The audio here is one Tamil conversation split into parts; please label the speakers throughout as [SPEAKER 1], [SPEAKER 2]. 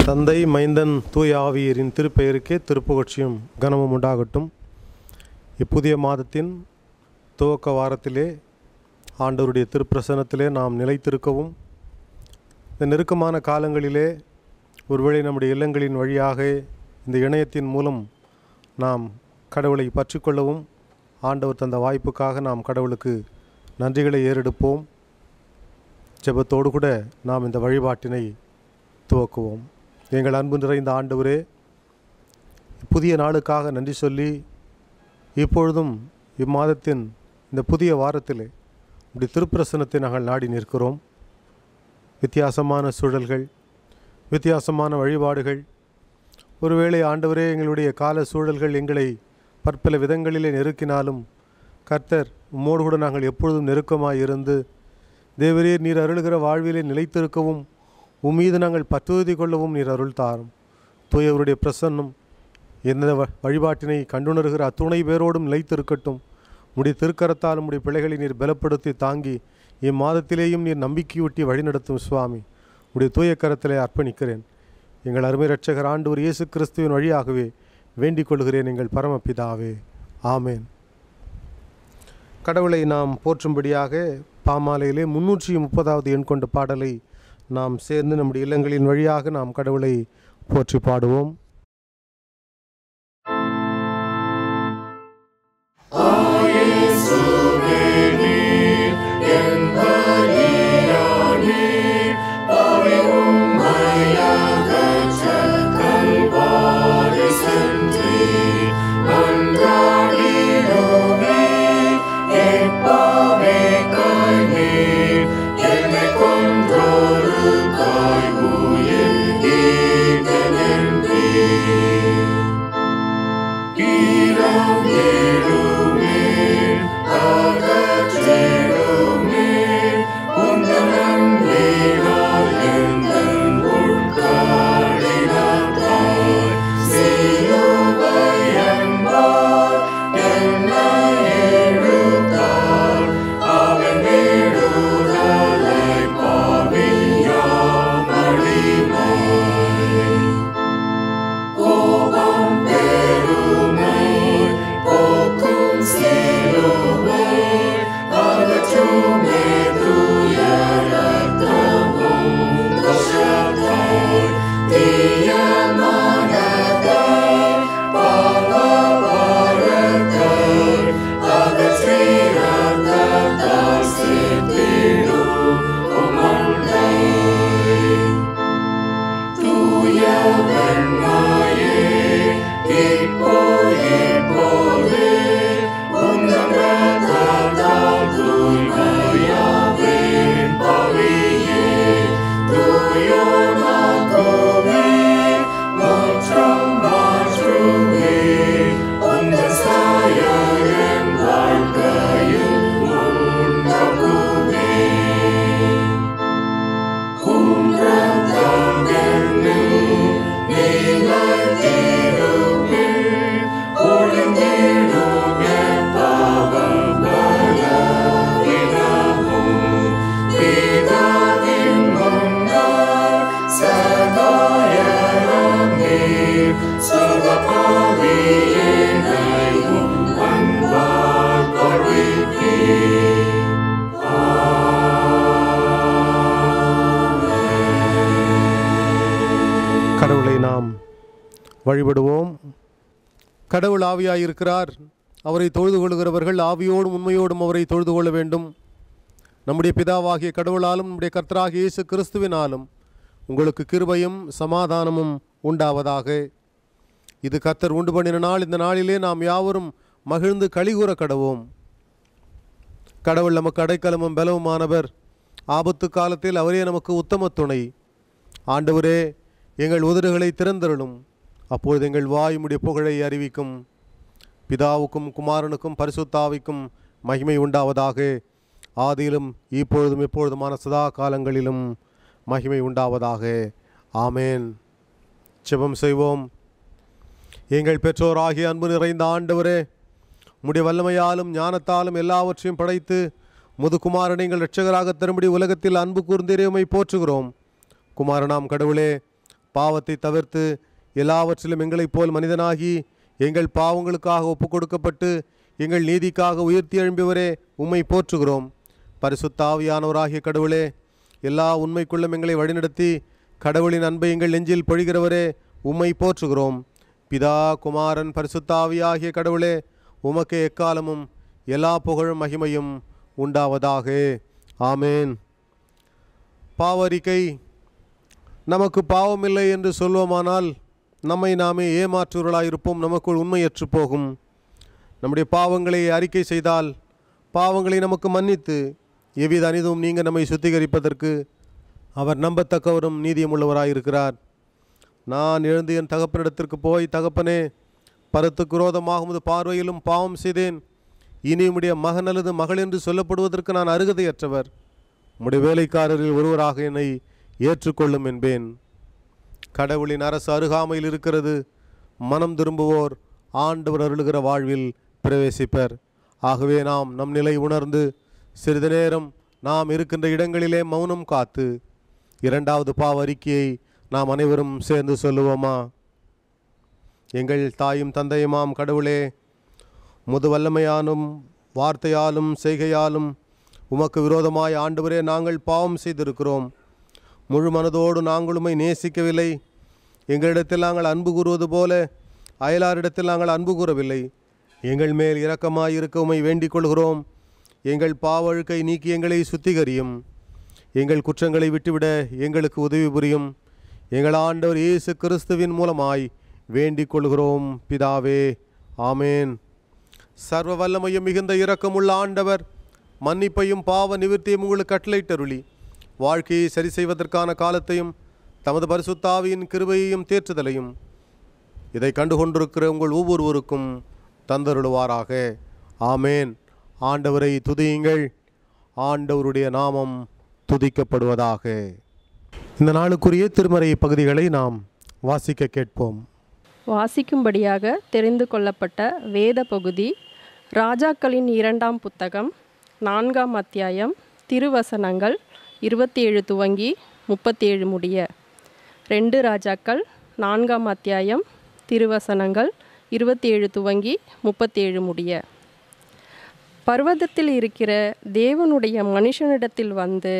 [SPEAKER 1] தந்தை மைந்தன் தூய ஆவியரின் திருப்பெயருக்கே திருப்புகழ்ச்சியும் கனமும் உண்டாகட்டும் இப்புதிய மாதத்தின் துவக்க வாரத்திலே ஆண்டவருடைய திருப்பிரசனத்திலே நாம் நிலைத்திருக்கவும் இந்த நெருக்கமான காலங்களிலே ஒருவேளை நம்முடைய இல்லங்களின் வழியாக இந்த இணையத்தின் மூலம் நாம் கடவுளை பற்றிக்கொள்ளவும் ஆண்டவர் தந்த வாய்ப்புக்காக நாம் கடவுளுக்கு நன்றிகளை ஏறெடுப்போம் ஜெபத்தோடு கூட நாம் இந்த வழிபாட்டினை துவக்குவோம் எங்கள் அன்பு நிறைந்த ஆண்டவரே புதிய நாளுக்காக நன்றி சொல்லி இப்பொழுதும் இம்மாதத்தின் இந்த புதிய வாரத்திலே இப்படி திருப்பிரசனத்தை நாங்கள் நாடி நிற்கிறோம் வித்தியாசமான சூழல்கள் வித்தியாசமான வழிபாடுகள் ஒருவேளை ஆண்டவரே எங்களுடைய கால சூழல்கள் எங்களை பற்பல விதங்களிலே நெருக்கினாலும் கர்த்தர் உம்மோடு கூட நாங்கள் எப்பொழுதும் நெருக்கமாய் இருந்து தேவரே நீர் அருளுகிற வாழ்விலே நிலைத்திருக்கவும் உம்மீது நாங்கள் பற்றுறுதி கொள்ளவும் நீர் அருள் தாரும் தூயவருடைய பிரசன்னம் எந்த வ- வழிபாட்டினை கண்டுணர்கிற அத்துணை பேரோடும் நிலைத்திருக்கட்டும் உடைய திருக்கரத்தால் உடைய பிள்ளைகளை நீர் பலப்படுத்தி தாங்கி இம்மாதத்திலேயும் நீர் நம்பிக்கையூட்டி வழிநடத்தும் சுவாமி உடைய தூய கரத்திலே அர்ப்பணிக்கிறேன் எங்கள் அருமை ரட்சகர் ஆண்டவர் இயேசு கிறிஸ்துவின் வழியாகவே வேண்டிக் கொள்கிறேன் எங்கள் பரமபிதாவே ஆமேன் கடவுளை நாம் போற்றும்படியாக பாமாலையிலே முன்னூற்றி முப்பதாவது எண் கொண்ட பாடலை நாம் சேர்ந்து நம்முடைய இல்லங்களின் வழியாக நாம் கடவுளை போற்றி பாடுவோம் கடவுளை நாம் வழிபடுவோம் கடவுள் ஆவியாயிருக்கிறார் அவரை தொழுது கொள்கிறவர்கள் ஆவியோடும் உண்மையோடும் அவரை தொழுது கொள்ள வேண்டும் நம்முடைய பிதாவாகிய கடவுளாலும் நம்முடைய கர்த்தராகிய இயேசு கிறிஸ்துவினாலும் உங்களுக்கு கிருபையும் சமாதானமும் உண்டாவதாக இது கர்த்தர் உண்டு பண்ணின நாள் இந்த நாளிலே நாம் யாவரும் மகிழ்ந்து கலிகூற கடவோம் கடவுள் நமக்கு அடைக்கலமும் பலவுமானவர் ஆபத்து காலத்தில் அவரே நமக்கு உத்தம துணை ஆண்டவரே எங்கள் உதடுகளை திறந்தருளும் அப்பொழுது எங்கள் வாயுமுடைய புகழை அறிவிக்கும் பிதாவுக்கும் குமாரனுக்கும் பரிசுத்தாவிக்கும் மகிமை உண்டாவதாக ஆதியிலும் இப்பொழுதும் எப்பொழுதுமான சதா காலங்களிலும் மகிமை உண்டாவதாக ஆமேன் ஜெபம் செய்வோம் எங்கள் பெற்றோராகிய அன்பு நிறைந்த ஆண்டவரே உம்முடைய வல்லமையாலும் ஞானத்தாலும் எல்லாவற்றையும் படைத்து முதுகுமாரனை எங்கள் இரட்சகராக தரும்படி உலகத்தில் அன்பு கூர்ந்தேரே உம்மை போற்றுகிறோம் குமாரனாம் கடவுளே பாவத்தை தவிர்த்து எல்லாவற்றிலும் எங்களைப் போல் மனிதனாகி எங்கள் பாவங்களுக்காக ஒப்புக் கொடுக்கப்பட்டு எங்கள் நீதிக்காக உயர்த்தி எழும்பியவரே உம்மை போற்றுகிறோம் பரிசுத்தாவியானவராகிய கடவுளே எல்லா உண்மைக்குள்ளும் எங்களை வழிநடத்தி கடவுளின் அன்பை எங்கள் நெஞ்சில் பொழிகிறவரே உம்மை போற்றுகிறோம் பிதா குமாரன் பரிசுத்தாவியாகிய கடவுளே உமக்கு எக்காலமும் எல்லா புகழும் மகிமையும் உண்டாவதாக ஆமேன் பாவரிக்கை நமக்கு பாவமில்லை என்று சொல்வோமானால் நம்மை நாமே ஏமாற்றுவர்களாயிருப்போம் நமக்குள் உண்மையற்று போகும் நம்முடைய பாவங்களை அறிக்கை செய்தால் பாவங்களை நமக்கு மன்னித்து எவ்வித அனிதும் நீங்க நம்மை சுத்திகரிப்பதற்கு அவர் நம்பத்தக்கவரும் நீதியமுள்ளவராயிருக்கிறார் நான் எழுந்து என் தகப்பனிடத்திற்கு போய் தகப்பனே பரத்துக்கு விரோதமாக உமது பார்வையிலும் பாவம் செய்தேன் இனி உம்முடைய மகன் அல்லது மகள் என்று சொல்லப்படுவதற்கு நான் அருகதையற்றவர் உம்முடைய வேலைக்காரரில் ஒருவராக என்னை ஏற்றுக்கொள்ளும் என்பேன் கடவுளின் அரசு அருகாமையில் இருக்கிறது மனம் திரும்புவோர் ஆண்டவர் அருளுகிற வாழ்வில் பிரவேசிப்பர் ஆகவே நாம் நம் நிலை உணர்ந்து சிறிது நேரம் நாம் இருக்கின்ற இடங்களிலே மௌனம் காத்து இரண்டாவது பாவ அறிக்கையை நாம் அனைவரும் சேர்ந்து சொல்லுவோமா எங்கள் தாயும் தந்தையுமாம் கடவுளே முது வல்லமையானும் வார்த்தையாலும் செய்கையாலும் உமக்கு விரோதமாய் ஆண்டவரே நாங்கள் பாவம் செய்திருக்கிறோம் முழு மனதோடு நாங்கள் உம்மை நேசிக்கவில்லை எங்களிடத்தில் நாங்கள் அன்பு கூறுவது போல அயலாரிடத்தில் நாங்கள் அன்பு கூறவில்லை எங்கள் மேல் இரக்கமாய் இருக்க உம்மை வேண்டிக் கொள்கிறோம் எங்கள் பாவழுக்கை நீக்கி எங்களை சுத்திகரியும் எங்கள் குற்றங்களை விட்டுவிட எங்களுக்கு உதவி புரியும் எங்கள் ஆண்டவர் இயேசு கிறிஸ்துவின் மூலமாய் வேண்டிக் கொள்கிறோம் பிதாவே ஆமேன் சர்வ வல்லமையும் மிகுந்த இரக்கமுள்ள ஆண்டவர் மன்னிப்பையும் பாவ நிவிர்த்தியும் உங்களுக்கு கட்டளையிட்டருளி வாழ்க்கையை சரி செய்வதற்கான காலத்தையும் தமது பரிசுத்தாவியின் கிருபையையும் தேற்றுதலையும் இதை கண்டுகொண்டிருக்கிற உங்கள் ஒவ்வொருவருக்கும் தந்தருளுவாராக ஆமேன் ஆண்டவரை துதியுங்கள் ஆண்டவருடைய நாமம் துதிக்கப்படுவதாக இந்த நாளுக்குரிய திருமறை பகுதிகளை நாம் வாசிக்க கேட்போம்
[SPEAKER 2] வாசிக்கும்படியாக தெரிந்து கொள்ளப்பட்ட வேத பகுதி ராஜாக்களின் இரண்டாம் புத்தகம் நான்காம் அத்தியாயம் திருவசனங்கள் இருபத்தி ஏழு துவங்கி முப்பத்தி ஏழு முடிய ரெண்டு ராஜாக்கள் நான்காம் அத்தியாயம் திருவசனங்கள் இருபத்தி ஏழு துவங்கி முப்பத்தி ஏழு முடிய பர்வதத்தில் இருக்கிற தேவனுடைய மனுஷனிடத்தில் வந்து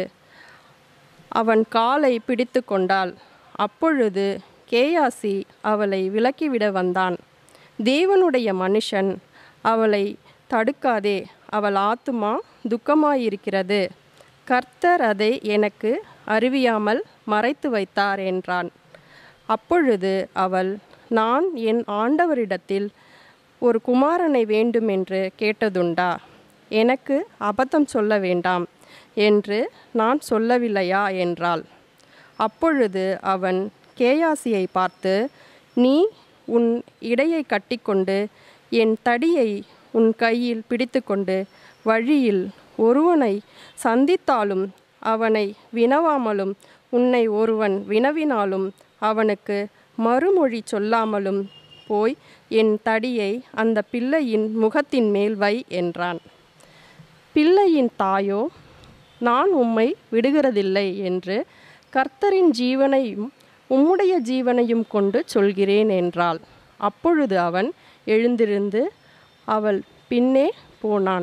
[SPEAKER 2] அவன் காலை பிடித்து கொண்டாள் அப்பொழுது கேயாசி அவளை விலக்கிவிட வந்தான் தேவனுடைய மனுஷன் அவளை தடுக்காதே அவள் ஆத்துமா துக்கமாயிருக்கிறது கர்த்தர் அதை எனக்கு அறிவியாமல் மறைத்து வைத்தார் என்றான் அப்பொழுது அவள் நான் என் ஆண்டவரிடத்தில் ஒரு குமாரனை வேண்டுமென்று கேட்டதுண்டா எனக்கு அபத்தம் சொல்ல வேண்டாம் என்று நான் சொல்லவில்லையா என்றாள் அப்பொழுது அவன் கேயாசியை பார்த்து நீ உன் இடையை கட்டிக்கொண்டு என் தடியை உன் கையில் பிடித்துக்கொண்டு வழியில் ஒருவனை சந்தித்தாலும் அவனை வினவாமலும் உன்னை ஒருவன் வினவினாலும் அவனுக்கு மறுமொழி சொல்லாமலும் போய் என் தடியை அந்த பிள்ளையின் முகத்தின் மேல் வை என்றான் பிள்ளையின் தாயோ நான் உம்மை விடுகிறதில்லை என்று கர்த்தரின் ஜீவனையும் உம்முடைய ஜீவனையும் கொண்டு சொல்கிறேன் என்றாள் அப்பொழுது அவன் எழுந்திருந்து அவள் பின்னே போனான்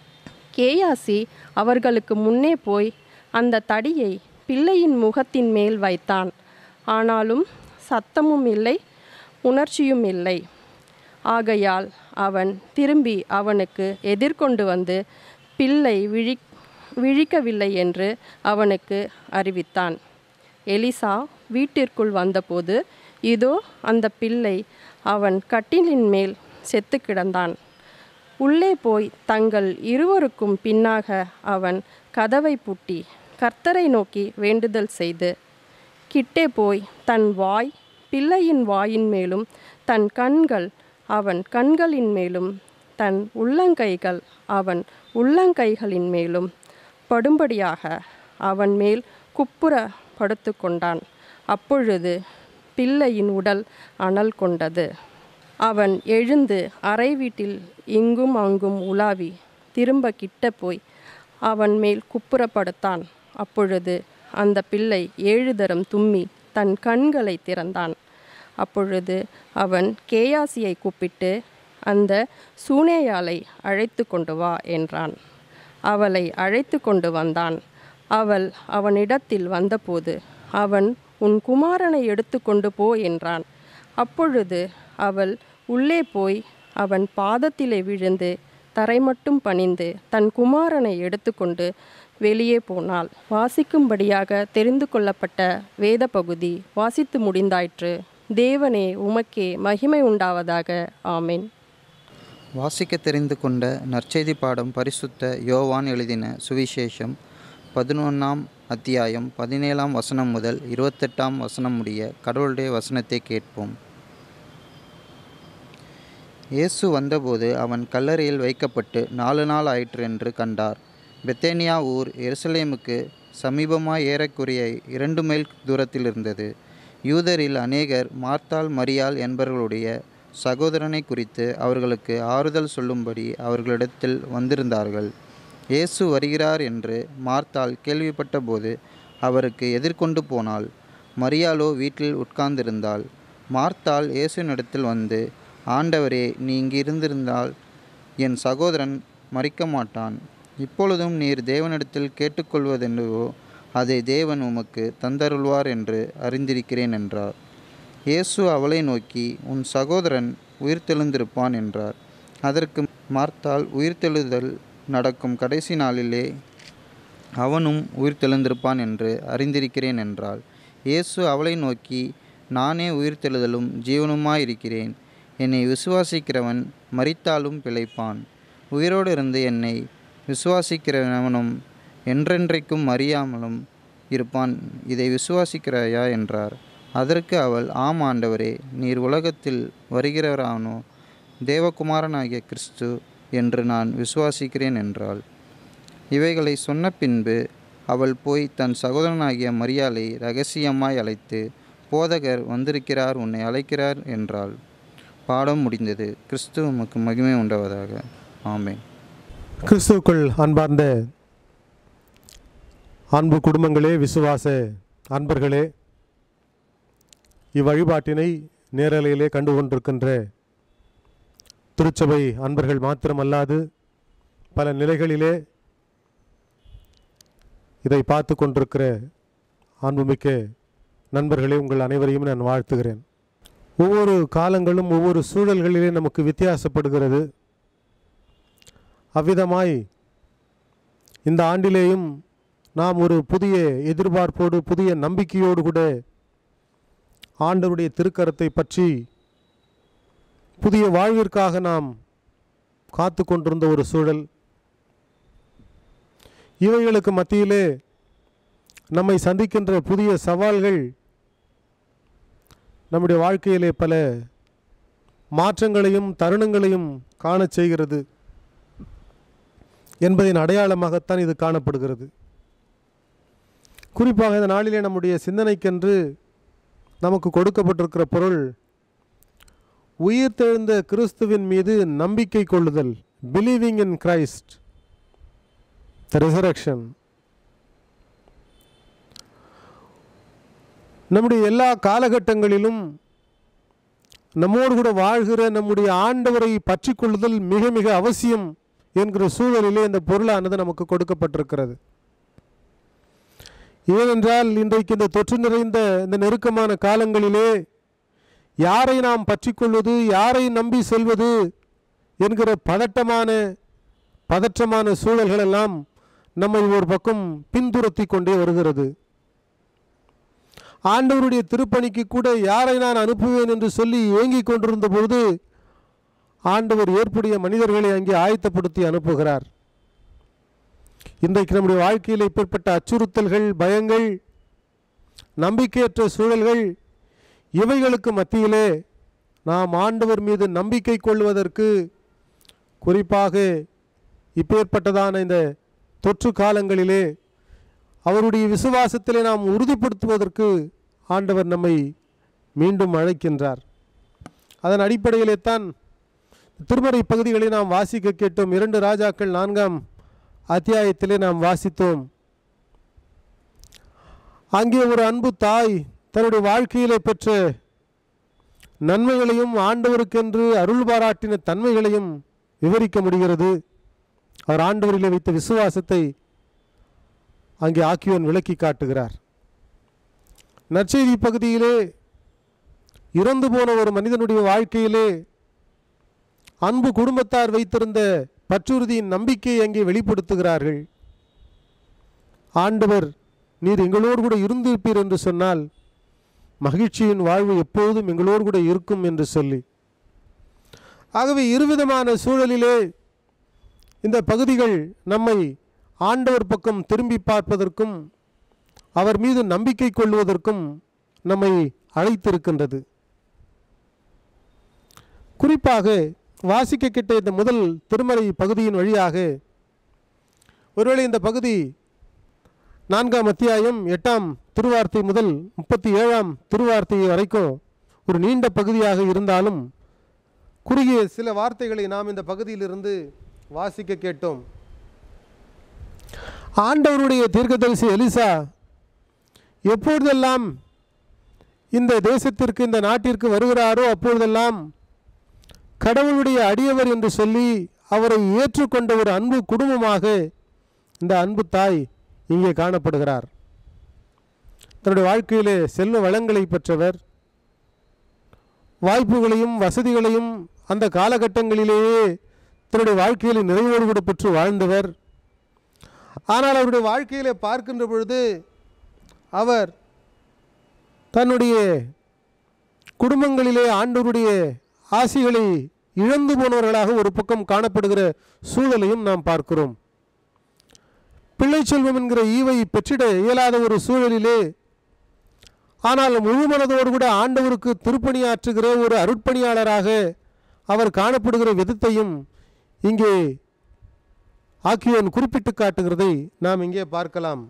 [SPEAKER 2] கேயாசி அவர்களுக்கு முன்னே போய் அந்த தடியை பிள்ளையின் முகத்தின் மேல் வைத்தான் ஆனாலும் சத்தமும் இல்லை உணர்ச்சியும் இல்லை ஆகையால் அவன் திரும்பி அவனுக்கு எதிர்கொண்டு வந்து பிள்ளை விழி விழிக்கவில்லை என்று அவனுக்கு அறிவித்தான் எலிசா வீட்டிற்குள் வந்தபோது இதோ அந்த பிள்ளை அவன் கட்டிலின் மேல் செத்து கிடந்தான் உள்ளே போய் தங்கள் இருவருக்கும் பின்னாக அவன் கதவை பூட்டி கர்த்தரை நோக்கி வேண்டுதல் செய்து கிட்டே போய் தன் வாய் பிள்ளையின் வாயின் மேலும் தன் கண்கள் அவன் கண்களின் மேலும் தன் உள்ளங்கைகள் அவன் உள்ளங்கைகளின் மேலும் படும்படியாக அவன் மேல் குப்புற படுத்து கொண்டான் அப்பொழுது பிள்ளையின் உடல் அனல் கொண்டது அவன் எழுந்து அறை வீட்டில் இங்கும் அங்கும் உலாவி திரும்ப கிட்ட போய் அவன் மேல் குப்புறப்படுத்தான் அப்பொழுது அந்த பிள்ளை ஏழு தரம் தும்மி தன் கண்களை திறந்தான் அப்பொழுது அவன் கேயாசியை கூப்பிட்டு அந்த சூனேயாளை அழைத்து கொண்டு வா என்றான் அவளை அழைத்து கொண்டு வந்தான் அவள் அவனிடத்தில் வந்தபோது அவன் உன் குமாரனை எடுத்து கொண்டு போ என்றான் அப்பொழுது அவள் உள்ளே போய் அவன் பாதத்திலே விழுந்து தரை மட்டும் பணிந்து தன் குமாரனை எடுத்துக்கொண்டு வெளியே போனாள் வாசிக்கும்படியாக தெரிந்து கொள்ளப்பட்ட வேத பகுதி வாசித்து முடிந்தாயிற்று தேவனே உமக்கே மகிமை உண்டாவதாக ஆமென்
[SPEAKER 3] வாசிக்க தெரிந்து கொண்ட நற்செய்தி பாடம் பரிசுத்த யோவான் எழுதின சுவிசேஷம் பதினொன்றாம் அத்தியாயம் பதினேழாம் வசனம் முதல் இருபத்தெட்டாம் வசனம் முடிய கடவுளுடைய வசனத்தை கேட்போம் இயேசு வந்தபோது அவன் கல்லறையில் வைக்கப்பட்டு நாலு நாள் ஆயிற்று என்று கண்டார் பெத்தேனியா ஊர் எருசலேமுக்கு சமீபமாய் ஏறக்குறைய இரண்டு மைல் தூரத்தில் இருந்தது யூதரில் அநேகர் மார்த்தாள் மரியாள் என்பவர்களுடைய சகோதரனை குறித்து அவர்களுக்கு ஆறுதல் சொல்லும்படி அவர்களிடத்தில் வந்திருந்தார்கள் இயேசு வருகிறார் என்று மார்த்தாள் கேள்விப்பட்டபோது அவருக்கு எதிர்கொண்டு போனாள் மரியாளோ வீட்டில் உட்கார்ந்திருந்தாள் மார்த்தாள் இயேசுவினிடத்தில் வந்து ஆண்டவரே நீ இங்கு இருந்திருந்தால் என் சகோதரன் மறிக்க மாட்டான் இப்பொழுதும் நீர் தேவனிடத்தில் கேட்டுக்கொள்வதென்னவோ அதை தேவன் உமக்கு தந்தருள்வார் என்று அறிந்திருக்கிறேன் என்றார் இயேசு அவளை நோக்கி உன் சகோதரன் உயிர்த்தெழுந்திருப்பான் என்றார் அதற்கு மார்த்தாள் உயிர்த்தெழுதல் நடக்கும் கடைசி நாளிலே அவனும் உயிர்த்தெழுந்திருப்பான் என்று அறிந்திருக்கிறேன் என்றாள் இயேசு அவளை நோக்கி நானே உயிர்த்தெழுதலும் ஜீவனுமாயிருக்கிறேன் என்னை விசுவாசிக்கிறவன் மரித்தாலும் பிழைப்பான் உயிரோடு இருந்து என்னை விசுவாசிக்கிறவனும் என்றென்றைக்கும் அறியாமலும் இருப்பான் இதை விசுவாசிக்கிறாயா என்றார் அதற்கு அவள் ஆம் ஆண்டவரே நீர் உலகத்தில் வருகிறவரானோ தேவகுமாரனாகிய கிறிஸ்து என்று நான் விசுவாசிக்கிறேன் என்றாள் இவைகளை சொன்ன பின்பு அவள் போய் தன் சகோதரனாகிய மரியாளை ரகசியமாய் அழைத்து போதகர் வந்திருக்கிறார் உன்னை அழைக்கிறார் என்றாள் பாடம் முடிந்தது கிறிஸ்து உமக்கு மகிமை உண்டாவதாக ஆமென்
[SPEAKER 1] கிறிஸ்துவுக்குள் அன்பார்ந்த அன்பு குடும்பங்களே விசுவாச அன்பர்களே இவ்வழிபாட்டினை நேரலையிலே கண்டு கொண்டிருக்கின்ற திருச்சபை அன்பர்கள் மாத்திரமல்லாது பல நிலைகளிலே இதை பார்த்து கொண்டிருக்கிற அன்புமிக்க நண்பர்களே உங்கள் அனைவரையும் நான் வாழ்த்துகிறேன் ஒவ்வொரு காலங்களும் ஒவ்வொரு சூழல்களிலே நமக்கு வித்தியாசப்படுகிறது அவ்விதமாய் இந்த ஆண்டிலேயும் நாம் ஒரு புதிய எதிர்பார்ப்போடு புதிய நம்பிக்கையோடு கூட ஆண்டவருடைய திருக்கரத்தை பற்றி புதிய வாழ்விற்காக நாம் காத்து கொண்டிருந்த ஒரு சூழல் இவைகளுக்கு மத்தியிலே நம்மை சந்திக்கின்ற புதிய சவால்கள் நம்முடைய வாழ்க்கையிலே பல மாற்றங்களையும் தருணங்களையும் காணச் செய்கிறது என்பதின் அடையாளமாகத்தான் இது காணப்படுகிறது குறிப்பாக இந்த நாளிலே நம்முடைய சிந்தனைக்கென்று நமக்கு கொடுக்கப்பட்டிருக்கிற பொருள் உயிர்த்தெழுந்த கிறிஸ்துவின் மீது நம்பிக்கை கொள்ளுதல் believing in Christ the resurrection நம்முடைய எல்லா காலகட்டங்களிலும் நம்மோடு கூட வாழ்கிற நம்முடைய ஆண்டவரை பற்றி கொள்ளுதல் மிக மிக அவசியம் என்கிற சூழலிலே இந்த பொருளானது நமக்கு கொடுக்கப்பட்டிருக்கிறது ஏனென்றால் இன்றைக்கு இந்த தொற்று நிறைந்த இந்த நெருக்கமான காலங்களிலே யாரை நாம் பற்றிக்கொள்வது யாரை நம்பி செல்வது என்கிற பதட்டமான பதற்றமான சூழல்கள் எல்லாம் நம்மை ஒரு பக்கம் பின்துரத்தி கொண்டே வருகிறது ஆண்டவருடைய திருப்பணிக்கு கூட யாரை நான் அனுப்புவேன் என்று சொல்லி ஏங்கிக் கொண்டிருந்த பொழுது ஆண்டவர் ஏற்புடைய மனிதர்களை அங்கே ஆயத்தப்படுத்தி அனுப்புகிறார் இன்றைக்கு நம்முடைய வாழ்க்கையில் இப்பேற்பட்ட அச்சுறுத்தல்கள் பயங்கள் நம்பிக்கையற்ற சூழல்கள் இவைகளுக்கு மத்தியிலே நாம் ஆண்டவர் மீது நம்பிக்கை கொள்வதற்கு குறிப்பாக இப்பேற்பட்டதான இந்த தொற்று காலங்களிலே அவருடைய விசுவாசத்திலே நாம் உறுதிப்படுத்துவதற்கு ஆண்டவர் நம்மை மீண்டும் அழைக்கின்றார் அதன் அடிப்படையிலே தான் திருமறை பகுதிகளை நாம் வாசிக்க கேட்டோம் இரண்டு ராஜாக்கள் நான்காம் அத்தியாயத்திலே நாம் வாசித்தோம் அங்கே ஒரு அன்பு தாய் தன்னுடைய வாழ்க்கையிலே பெற்ற நன்மைகளையும் ஆண்டவருக்கென்று அருள் பாராட்டின தன்மைகளையும் விவரிக்க முடிகிறது அவர் ஆண்டவரிலே வைத்த விசுவாசத்தை அங்கே ஆக்கியோன் விளக்கி காட்டுகிறார் நற்செய்தி பகுதியிலே இறந்து போன ஒரு மனிதனுடைய வாழ்க்கையிலே அன்பு குடும்பத்தார் வைத்திருந்த பற்றுறுதியின் நம்பிக்கையை அங்கே வெளிப்படுத்துகிறார்கள் ஆண்டவர் நீர் எங்களோடு கூட இருந்திருப்பீர் என்று சொன்னால் மகிழ்ச்சியின் வாழ்வு எப்போதும் எங்களோடு கூட இருக்கும் என்று சொல்லி ஆகவே இருவிதமான சூழலிலே இந்த பகுதிகள் நம்மை ஆண்டவர் பக்கம் திரும்பி பார்ப்பதற்கும் அவர் மீது நம்பிக்கை கொள்வதற்கும் நம்மை அழைத்திருக்கின்றது குறிப்பாக வாசிக்க கிட்ட இந்த முதல் திருமறை பகுதியின் வழியாக ஒருவேளை இந்த பகுதி நான்காம் அத்தியாயம் எட்டாம் திருவார்த்தை முதல் முப்பத்தி ஏழாம் திருவார்த்தை வரைக்கும் ஒரு நீண்ட பகுதியாக இருந்தாலும் குறுகிய சில வார்த்தைகளை நாம் இந்த பகுதியிலிருந்து வாசிக்க கேட்டோம் ஆண்டவருடைய தீர்க்கதரிசி எலிசா எப்பொழுதெல்லாம் இந்த தேசத்திற்கு இந்த நாட்டிற்கு வருகிறாரோ அப்பொழுதெல்லாம் கடவுளுடைய அடியவர் என்று சொல்லி அவரை ஏற்றுக்கொண்ட ஒரு அன்பு குடும்பமாக இந்த அன்பு தாய் இங்கே காணப்படுகிறார் தன்னுடைய வாழ்க்கையிலே செல்வ வளங்களை பெற்றவர் வாய்ப்புகளையும் வசதிகளையும் அந்த காலகட்டங்களிலேயே தன்னுடைய வாழ்க்கையில் நிறைவோடு கூட பெற்று வாழ்ந்தவர் ஆனால் அவருடைய வாழ்க்கையிலே பார்க்கின்ற பொழுது அவர் தன்னுடைய குடும்பங்களிலே ஆண்டவருடைய ஆசிகளை இழந்து போனவர்களாக ஒரு பக்கம் காணப்படுகிற சூழலையும் நாம் பார்க்கிறோம் பிள்ளை செல்வம் என்கிற ஈவை பெற்றிட இயலாத ஒரு சூழலிலே ஆனால் முழு மனதோடு கூட ஆண்டவருக்கு திருப்பணியாற்றுகிற ஒரு அருட்பணியாளராக அவர் காணப்படுகிற விதத்தையும் இங்கே ஆக்கியோன் குறிப்பிட்டு காட்டுகிறதை நாம் இங்கே பார்க்கலாம்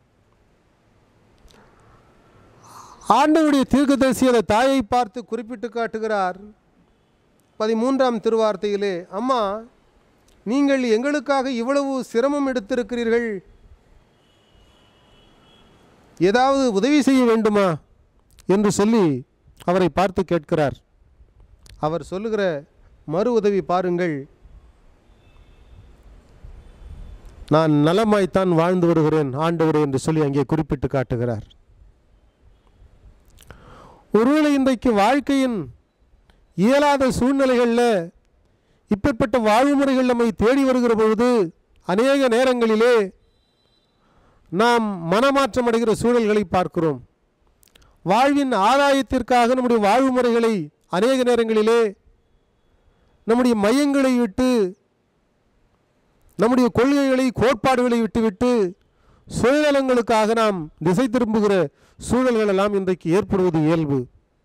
[SPEAKER 1] ஆண்டவருடைய தீர்க்கதரிசி அந்த தாயை பார்த்து குறிப்பிட்டு காட்டுகிறார் பதிமூன்றாம் திருவார்த்தையிலே அம்மா நீங்கள் எங்களுக்காக இவ்வளவு சிரமம் எடுத்திருக்கிறீர்கள் ஏதாவது உதவி செய்ய வேண்டுமா என்று சொல்லி அவரை பார்த்து கேட்கிறார் அவர் சொல்லுகிற மறு உதவி பாருங்கள் நான் நலமாய்த்தான் வாழ்ந்து வருகிறேன் ஆண்டவரே என்று சொல்லி அங்கே குறிப்பிட்டு காட்டுகிறார் ஒருவேளை இன்றைக்கு வாழ்க்கையின் இயலாத சூழ்நிலைகளில் இப்பேற்பட்ட வாழ்வு முறைகள் நம்மை தேடி வருகிற பொழுது அநேக நேரங்களிலே நாம் மனமாற்றம் அடைகிற சூழல்களை பார்க்கிறோம் வாழ்வின் ஆதாயத்திற்காக நம்முடைய வாழ்வு முறைகளை அநேக நேரங்களிலே நம்முடைய மையங்களை விட்டு நம்முடைய கொள்கைகளை கோட்பாடுகளை விட்டுவிட்டு சுயநலங்களுக்காக நாம் திசை திரும்புகிற சூழல்கள் எல்லாம் இன்றைக்கு ஏற்படுவது இயல்பு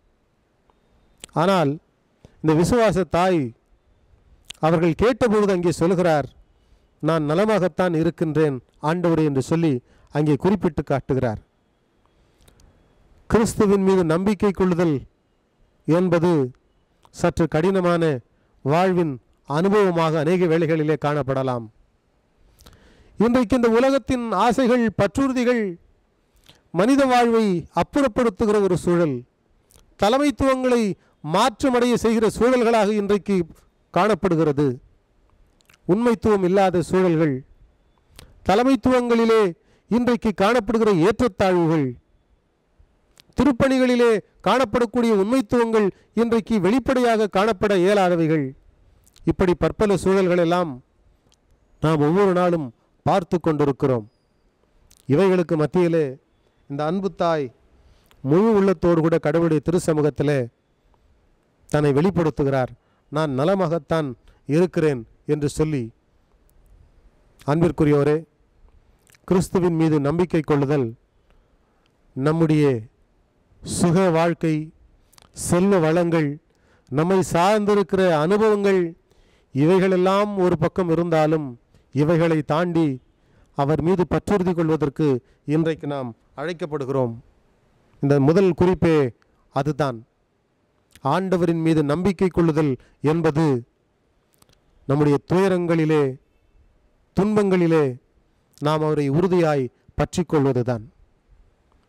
[SPEAKER 1] ஆனால் இந்த விசுவாச தாய் அவர்கள் கேட்டபொழுது அங்கே சொல்கிறார் நான் நலமாகத்தான் இருக்கின்றேன் ஆண்டவரே என்று சொல்லி அங்கே குறிப்பிட்டு காட்டுகிறார் கிறிஸ்துவின் மீது நம்பிக்கை கொள்ளுதல் என்பது சற்று கடினமான வாழ்வின் அனுபவமாக அநேக வேளைகளிலே காணப்படலாம் இன்றைக்கு இந்த உலகத்தின் ஆசைகள் பற்றுறுதிகள் மனித வாழ்வை அப்புறப்படுத்துகிற ஒரு சூழல் தலைமைத்துவங்களை மாற்றமடைய செய்கிற சூழல்களாக இன்றைக்கு காணப்படுகிறது உண்மைத்துவம் இல்லாத சூழல்கள் தலைமைத்துவங்களிலே இன்றைக்கு காணப்படுகிற ஏற்றத்தாழ்வுகள் திருப்பணிகளிலே காணப்படக்கூடிய உண்மைத்துவங்கள் இன்றைக்கு வெளிப்படையாக காணப்பட இயலாதவைகள் இப்படி பற்பல சூழல்கள் எல்லாம் நாம் ஒவ்வொரு நாளும் பார்த்து கொண்டிருக்கிறோம் இவைகளுக்கு மத்தியிலே இந்த அன்பு தாய் முழு உள்ளத்தோடு கூட கடவுளுடைய திருச்சமூகத்திலே தன்னை வெளிப்படுத்துகிறார் நான் நலமாகத்தான் இருக்கிறேன் என்று சொல்லி அன்பிற்குரியவரே கிறிஸ்துவின் மீது நம்பிக்கை கொள்ளுதல் நம்முடைய சுக வாழ்க்கை செல்வ வளங்கள் நம்மை சார்ந்திருக்கிற அனுபவங்கள் இவைகளெல்லாம் ஒரு பக்கம் இருந்தாலும் இவைகளை தாண்டி அவர் மீது பற்றுறுதி கொள்வதற்கு இன்றைக்கு நாம் அழைக்கப்படுகிறோம் இந்த முதல் குறிப்பே அதுதான் ஆண்டவரின் மீது நம்பிக்கை கொள்ளுதல் என்பது நம்முடைய துயரங்களிலே துன்பங்களிலே நாம் அவரை உறுதியாய் பற்றிக் கொள்வதுதான்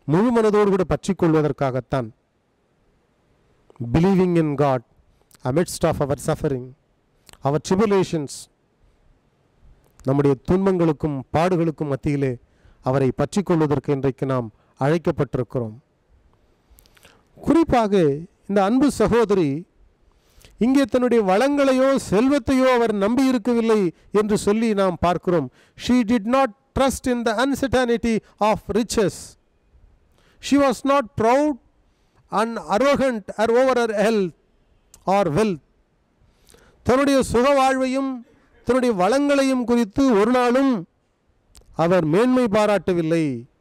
[SPEAKER 1] முழு மனதோடு கூட பற்றிக் கொள்வதற்காகத்தான் believing in God amidst of our suffering our tribulations நம்முடைய துன்பங்களுக்கும் பாடுகளுக்கும் மத்தியிலே அவரை பற்றிக் கொள்வதற்கு இன்றைக்கு நாம் அழைக்கப்பட்டிருக்கிறோம் குறிப்பாக இந்த அன்பு சகோதரி இங்கே தன்னுடைய வளங்களையோ செல்வத்தையோ அவர் நம்பியிருக்கவில்லை என்று சொல்லி நாம் பார்க்கிறோம் she did not trust in the uncertainty of riches she was not proud and arrogant or over அர் ஹெல்த் ஆர் வெல்த் தன்னுடைய சுக வாழ்வையும் தன்னுடைய வளங்களையும் குறித்து ஒரு நாளும் அவர் மேன்மை பாராட்டவில்லை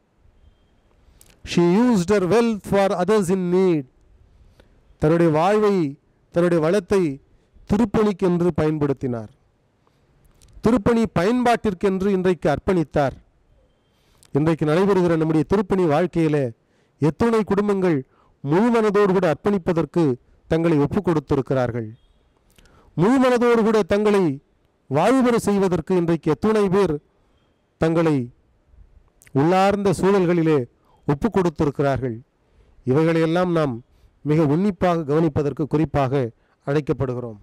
[SPEAKER 1] she used her wealth for others in need தன்னுடைய வாழ்வை தன்னுடைய வளத்தை திருப்பணிக்கென்று பயன்படுத்தினார் திருப்பணி பயன்பாட்டிற்கென்று இன்றைக்கு அர்ப்பணித்தார் இன்றைக்கு நடைபெறுகிற நம்முடைய திருப்பணி வாழ்க்கையிலே எத்துணை குடும்பங்கள் முழு மனதோடு கூட அர்ப்பணிப்பதற்கு தங்களை ஒப்புக் கொடுத்திருக்கிறார்கள் முழு மனதோடு கூட தங்களை வாழ்வுபெற செய்வதற்கு இன்றைக்கு எத்துணை பேர் தங்களை உள்ளார்ந்த சூழல்களிலே ஒப்புக் கொடுத்திருக்கிறார்கள் இவைகளையெல்லாம் நாம் மிக உன்னிப்பாக கவனிப்பதற்கு குறிப்பாக அழைக்கப்படுகிறோம்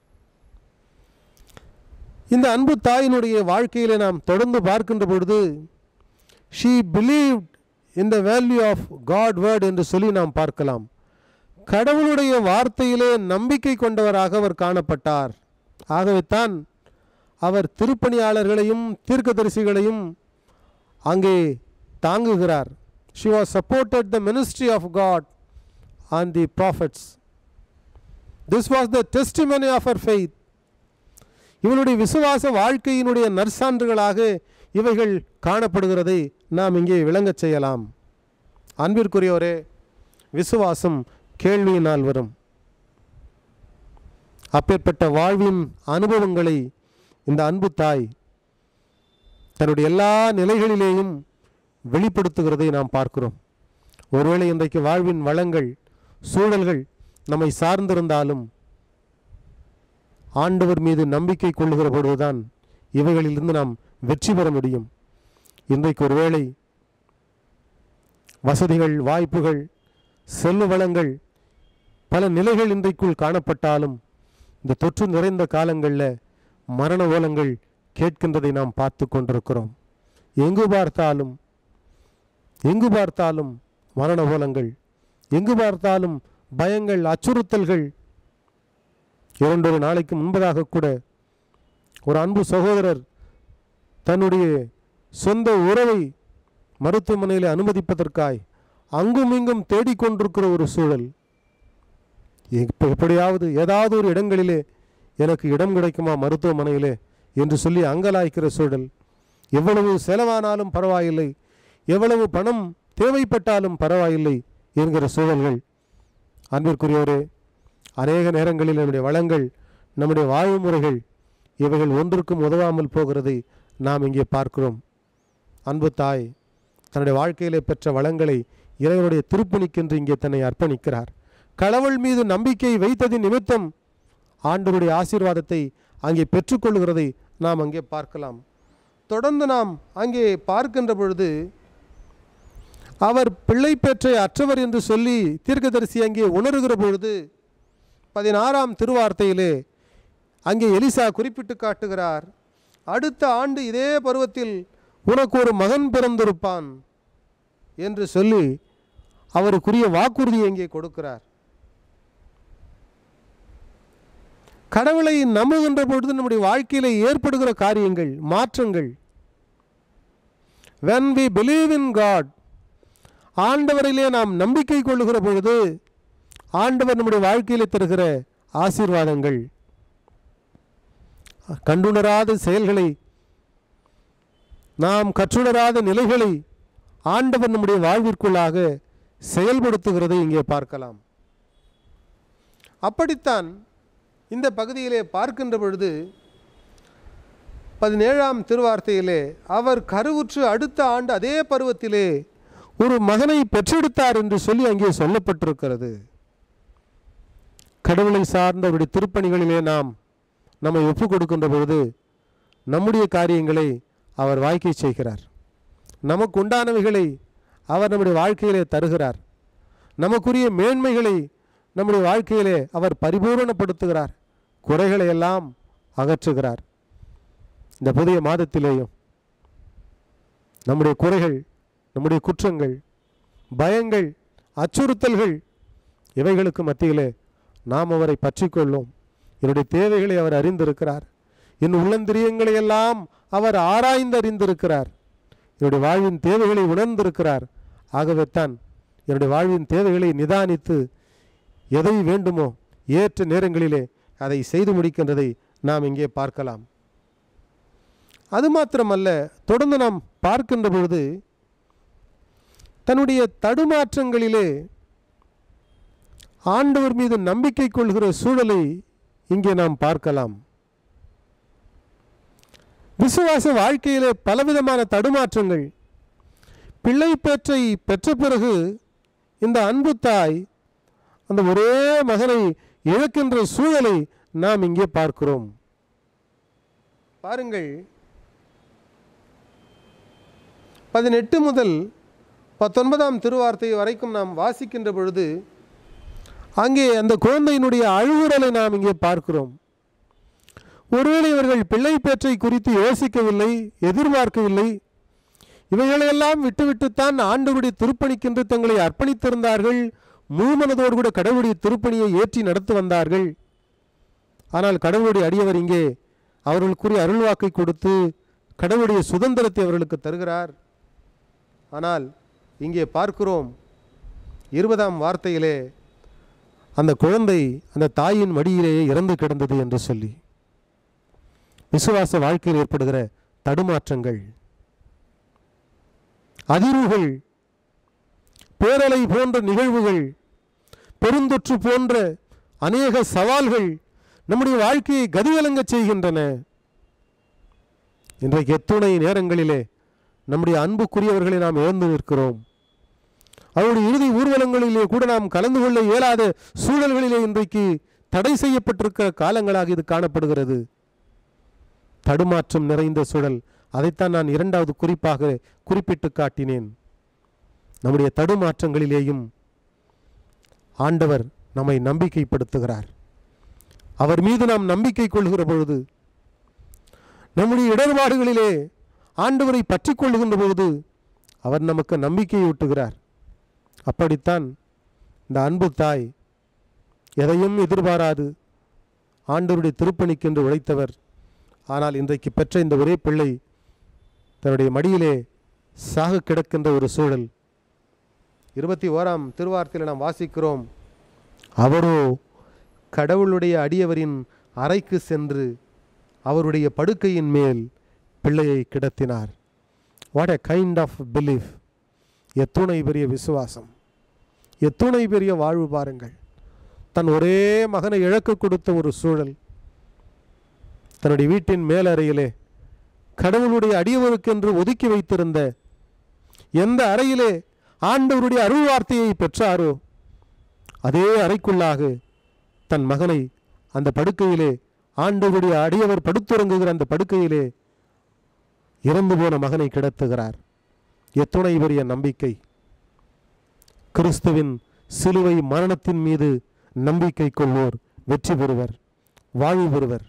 [SPEAKER 1] இந்த அன்பு தாயினுடைய வாழ்க்கையிலே நாம் தொடர்ந்து பார்க்கின்ற பொழுது she believed in the value of God word என்று சொல்லி நாம் பார்க்கலாம் கடவுளுடைய வார்த்தையிலே நம்பிக்கை கொண்டவராக அவர் காணப்பட்டார் ஆகவே தான் அவர் திருப்பணியாளர்களையும் தீர்க்கதரிசிகளையும் அங்கே தாங்குகிறார் she was supported the ministry of God on the prophets this was the testimony of our faith இவனுடைய விசுவாச வாழ்க்கையினுடைய நற்சான்றுகளாக இவைகள் காணப்படுகிறதை நாம் இங்கே விளங்கச் செய்யலாம் அன்பிற்குரியவரே விசுவாசம் கேள்வியினால் வரும் அப்பேற்பட்ட வாழ்வின் அனுபவங்களை இந்த அன்பு தாய் தன்னுடைய எல்லா நிலைகளிலேயும் வெளிப்படுத்துகிறதை நாம் பார்க்கிறோம் ஒருவேளை இன்றைக்கு வாழ்வின் வளங்கள் சூழல்கள் நம்மை சார்ந்திருந்தாலும் ஆண்டவர் மீது நம்பிக்கை கொள்ளுகிற பொழுதுதான் இவைகளிலிருந்து நாம் வெற்றி பெற முடியும் இன்றைக்கு ஒருவேளை வசதிகள் வாய்ப்புகள் செல்வ வளங்கள் பல நிலைகள் இன்றைக்குள் காணப்பட்டாலும் இந்த தொற்று நிறைந்த காலங்களில் மரண ஓலங்கள் கேட்கின்றதை நாம் பார்த்து கொண்டிருக்கிறோம் எங்கு பார்த்தாலும் எங்கு பார்த்தாலும் மரண ஓலங்கள் எங்கு பார்த்தாலும் பயங்கள் அச்சுறுத்தல்கள் இரண்டொரு நாளைக்கு முன்பதாக கூட ஒரு அன்பு சகோதரர் தன்னுடைய சொந்த உறவை மருத்துவமனையில் அனுமதிப்பதற்காய் அங்கும் இங்கும் தேடிக்கொண்டிருக்கிற ஒரு சூழல் இப்போ எப்படியாவது ஏதாவது ஒரு இடங்களிலே எனக்கு இடம் கிடைக்குமா மருத்துவமனையிலே என்று சொல்லி அங்கலாய்க்கிற சூழல் எவ்வளவு செலவானாலும் பரவாயில்லை எவ்வளவு பணம் தேவைப்பட்டாலும் பரவாயில்லை என்கிற சூழல்கள் அன்பிற்குரியவரே அநேக நேரங்களில் நம்முடைய வளங்கள் நம்முடைய வாழ்வு முறைகள் இவைகள் ஒன்றுக்கும் உதவாமல் போகிறதை நாம் இங்கே பார்க்கிறோம் அன்பு தாய் தன்னுடைய வாழ்க்கையிலே பெற்ற வளங்களை இறைவனுடைய திருப்பணிக்கென்று இங்கே தன்னை அர்ப்பணிக்கிறார் கடவுள் மீது நம்பிக்கை வைத்ததின் நிமித்தம் ஆண்டவருடைய ஆசீர்வாதத்தை அங்கே பெற்றுக்கொள்கிறதை நாம் அங்கே பார்க்கலாம் தொடர்ந்து நாம் அங்கே பார்க்கின்ற பொழுது அவர் பிள்ளை பெற்றை அற்றவர் என்று சொல்லி தீர்க்கதரிசி அங்கே உணர்கிற பொழுது பதினாறாம் திருவார்த்தையிலே அங்கே எலிசா குறிப்பிட்டு காட்டுகிறார் அடுத்த ஆண்டு இதே பருவத்தில் உனக்கு ஒரு மகன் பிறந்திருப்பான் என்று சொல்லி அவருக்குரிய வாக்குறுதியை இங்கே கொடுக்கிறார் கடவுளை நம்புகின்ற பொழுது நம்முடைய வாழ்க்கையில் ஏற்படுகிற காரியங்கள் மாற்றங்கள் when we believe in God ஆண்டவரிலே நாம் நம்பிக்கை கொள்ளுகிற பொழுது ஆண்டவர் நம்முடைய வாழ்க்கையிலே தருகிற ஆசீர்வாதங்கள் கண்டுணராத செயல்களை நாம் கற்றுணராத நிலைகளை ஆண்டவர் நம்முடைய வாழ்விற்குள்ளாக செயல்படுத்துகிறதை இங்கே பார்க்கலாம் அப்படித்தான் இந்த பகுதியிலே பார்க்கின்ற பொழுது பதினேழாம் திருவார்த்தையிலே அவர் கருவுற்று அடுத்த ஆண்டு அதே பருவத்திலே ஒரு மகனை பெற்றெடுத்தார் என்று சொல்லி அங்கே சொல்லப்பட்டிருக்கிறது கடவுளை சார்ந்த அவருடைய திருப்பணிகளிலே நாம் நம்மை ஒப்புக் கொடுக்கின்ற பொழுது நம்முடைய காரியங்களை அவர் வாய்க்கை செய்கிறார் நமக்கு உண்டானவைகளை அவர் நம்முடைய வாழ்க்கையிலே தருகிறார் நமக்குரிய மேன்மைகளை நம்முடைய வாழ்க்கையிலே அவர் பரிபூரணப்படுத்துகிறார் குறைகளை எல்லாம் அகற்றுகிறார் இந்த புதிய மாதத்திலேயும் நம்முடைய குறைகள் நம்முடைய குற்றங்கள் பயங்கள் அச்சுறுத்தல்கள் இவைகளுக்கு மத்தியிலே நாம் அவரை பற்றிக்கொள்ளோம் என்னுடைய தேவைகளை அவர் அறிந்திருக்கிறார் என் உள்ளந்திரியங்களை எல்லாம் அவர் ஆராய்ந்து அறிந்திருக்கிறார் என்னுடைய வாழ்வின் தேவைகளை உணர்ந்திருக்கிறார் ஆகவே தான் என்னுடைய வாழ்வின் தேவைகளை நிதானித்து எதை வேண்டுமோ ஏற்ற நேரங்களிலே அதை செய்து முடிக்கின்றதை நாம் இங்கே பார்க்கலாம் அது மாத்திரமல்ல தொடர்ந்து நாம் பார்க்கின்ற பொழுது தன்னுடைய தடுமாற்றங்களிலே ஆண்டவர் மீது நம்பிக்கை கொள்கிற சூழலை இங்கே நாம் பார்க்கலாம் விசுவாச வாழ்க்கையிலே பலவிதமான தடுமாற்றங்கள் பிள்ளை பேற்றை பெற்ற பிறகு இந்த அன்பு தாய் அந்த ஒரே மகனை இழக்கின்ற சூழலை நாம் இங்கே பார்க்கிறோம் பாருங்கள் பதினெட்டு முதல் பத்தொன்பதாம் திருவார்த்தை வரைக்கும் நாம் வாசிக்கின்ற பொழுது அங்கே அந்த குழந்தையினுடைய அழுகுறலை நாம் இங்கே பார்க்கிறோம் ஒருவேளை இவர்கள் பிள்ளை பேற்றை குறித்து யோசிக்கவில்லை எதிர்பார்க்கவில்லை இவைகளையெல்லாம் விட்டுவிட்டுத்தான் ஆண்டவருடைய திருப்பணிக்கென்று தங்களை அர்ப்பணித்திருந்தார்கள் முழுமனதோடு கூட கடவுளுடைய திருப்பணியை ஏற்றி நடத்தி வந்தார்கள் ஆனால் கடவுளுடைய அடியவர் இங்கே அவர்களுக்குரிய அருள்வாக்கை கொடுத்து கடவுளுடைய சுதந்திரத்தை அவர்களுக்கு தருகிறார் ஆனால் இங்கே பார்க்கிறோம் இருபதாம் வார்த்தையிலே அந்த குழந்தை அந்த தாயின் மடியிலேயே இறந்து கிடந்தது என்று சொல்லி விசுவாச வாழ்க்கையில் ஏற்படுகிற தடுமாற்றங்கள் அதிர்வுகள் பேரலை போன்ற நிகழ்வுகள் பெருந்தொற்று போன்ற அநேக சவால்கள் நம்முடைய வாழ்க்கையை கதிகலங்கச் செய்கின்றன இன்றைக்கு எத்துணை நேரங்களிலே நம்முடைய அன்புக்குரியவர்களை நாம் இழந்து நிற்கிறோம் அவருடைய இறுதி ஊர்வலங்களிலே கூட நாம் கலந்து கொள்ள இயலாத சூழல்களிலே இன்றைக்கு தடை செய்யப்பட்டிருக்கிற காலங்களாக இது காணப்படுகிறது தடுமாற்றம் நிறைந்த சூழல் அதைத்தான் நான் இரண்டாவது குறிப்பாக குறிப்பிட்டு காட்டினேன் நம்முடைய தடுமாற்றங்களிலேயும் ஆண்டவர் நம்மை நம்பிக்கைப்படுத்துகிறார் அவர் மீது நாம் நம்பிக்கை கொள்கிற பொழுது நம்முடைய இடர்பாடுகளிலே ஆண்டவரை பற்றி கொள்ளுகின்ற பொழுது அவர் நமக்கு நம்பிக்கையை ஊட்டுகிறார் அப்படித்தான் இந்த அன்பு தாய் எதையும் எதிர்பாராது ஆண்டவருடைய திருப்பணிக்கென்று உழைத்தவர் ஆனால் இன்றைக்கு பெற்ற இந்த ஒரே பிள்ளை தன்னுடைய மடியிலே சாக கிடக்கின்ற ஒரு சூழல் இருபத்தி ஓராம் திருவார்த்தையில் நாம் வாசிக்கிறோம் அவரோ கடவுளுடைய அடியவரின் அறைக்கு சென்று அவருடைய படுக்கையின் மேல் பிள்ளையை கிடத்தினார் what a kind of belief எத்துணை பெரிய விசுவாசம் எத்துணை பெரிய வாழ்வு பாருங்கள் தன் ஒரே மகனை இழக்க கொடுத்த ஒரு சூழல் தன்னுடைய வீட்டின் மேலறையிலே கடவுளுடைய அடியவருக்கென்று ஒதுக்கி வைத்திருந்த எந்த அறையிலே ஆண்டவருடைய அருள் வார்த்தையை பெற்றாரோ அதே அறைக்குள்ளாக தன் மகனை அந்த படுக்கையிலே ஆண்டவருடைய அடியவர் படுத்துறங்குகிற அந்த படுக்கையிலே இறந்து போன மகனை கிடத்துகிறார் எத்துணை பெரிய நம்பிக்கை கிறிஸ்துவின் சிலுவை மரணத்தின் மீது நம்பிக்கை கொள்வோர் வெற்றி பெறுவர் வாழ்வு பெறுவர்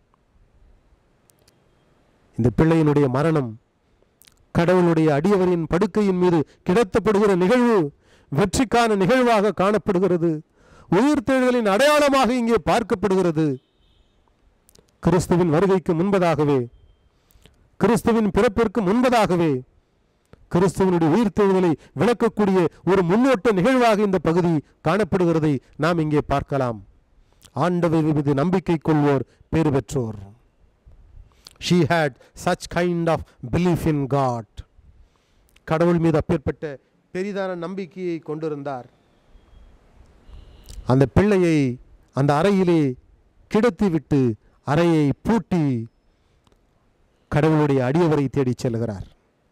[SPEAKER 1] இந்த பிள்ளையினுடைய மரணம் கடவுளுடைய அடியவரின் படுக்கையின் மீது கிடத்தப்படுகிற நிகழ்வு வெற்றிக்கான நிகழ்வாக காணப்படுகிறது உயிர்த்தெழுதலின் அடையாளமாக இங்கே பார்க்கப்படுகிறது கிறிஸ்துவின் வருகைக்கு முன்பதாகவே கிறிஸ்துவின் பிறப்பிற்கு முன்பதாகவே கிறிஸ்துவனுடைய உயிர்த்தெழுதலை விளக்கக்கூடிய ஒரு முன்னோட்ட நிகழ்வாக இந்த பகுதி காணப்படுகிறதை நாம் இங்கே பார்க்கலாம் ஆண்டவர் மீது நம்பிக்கை கொள்வோர் பேறு பெற்றோர் she had such kind of belief in God கடவுள் மீது அப்பேற்பட்ட பெரிதான நம்பிக்கையை கொண்டிருந்தார் அந்த பிள்ளையை அந்த அறையிலே கிடத்திவிட்டு அறையை பூட்டி கடவுளுடைய அடியவரை தேடிச் செல்கிறார்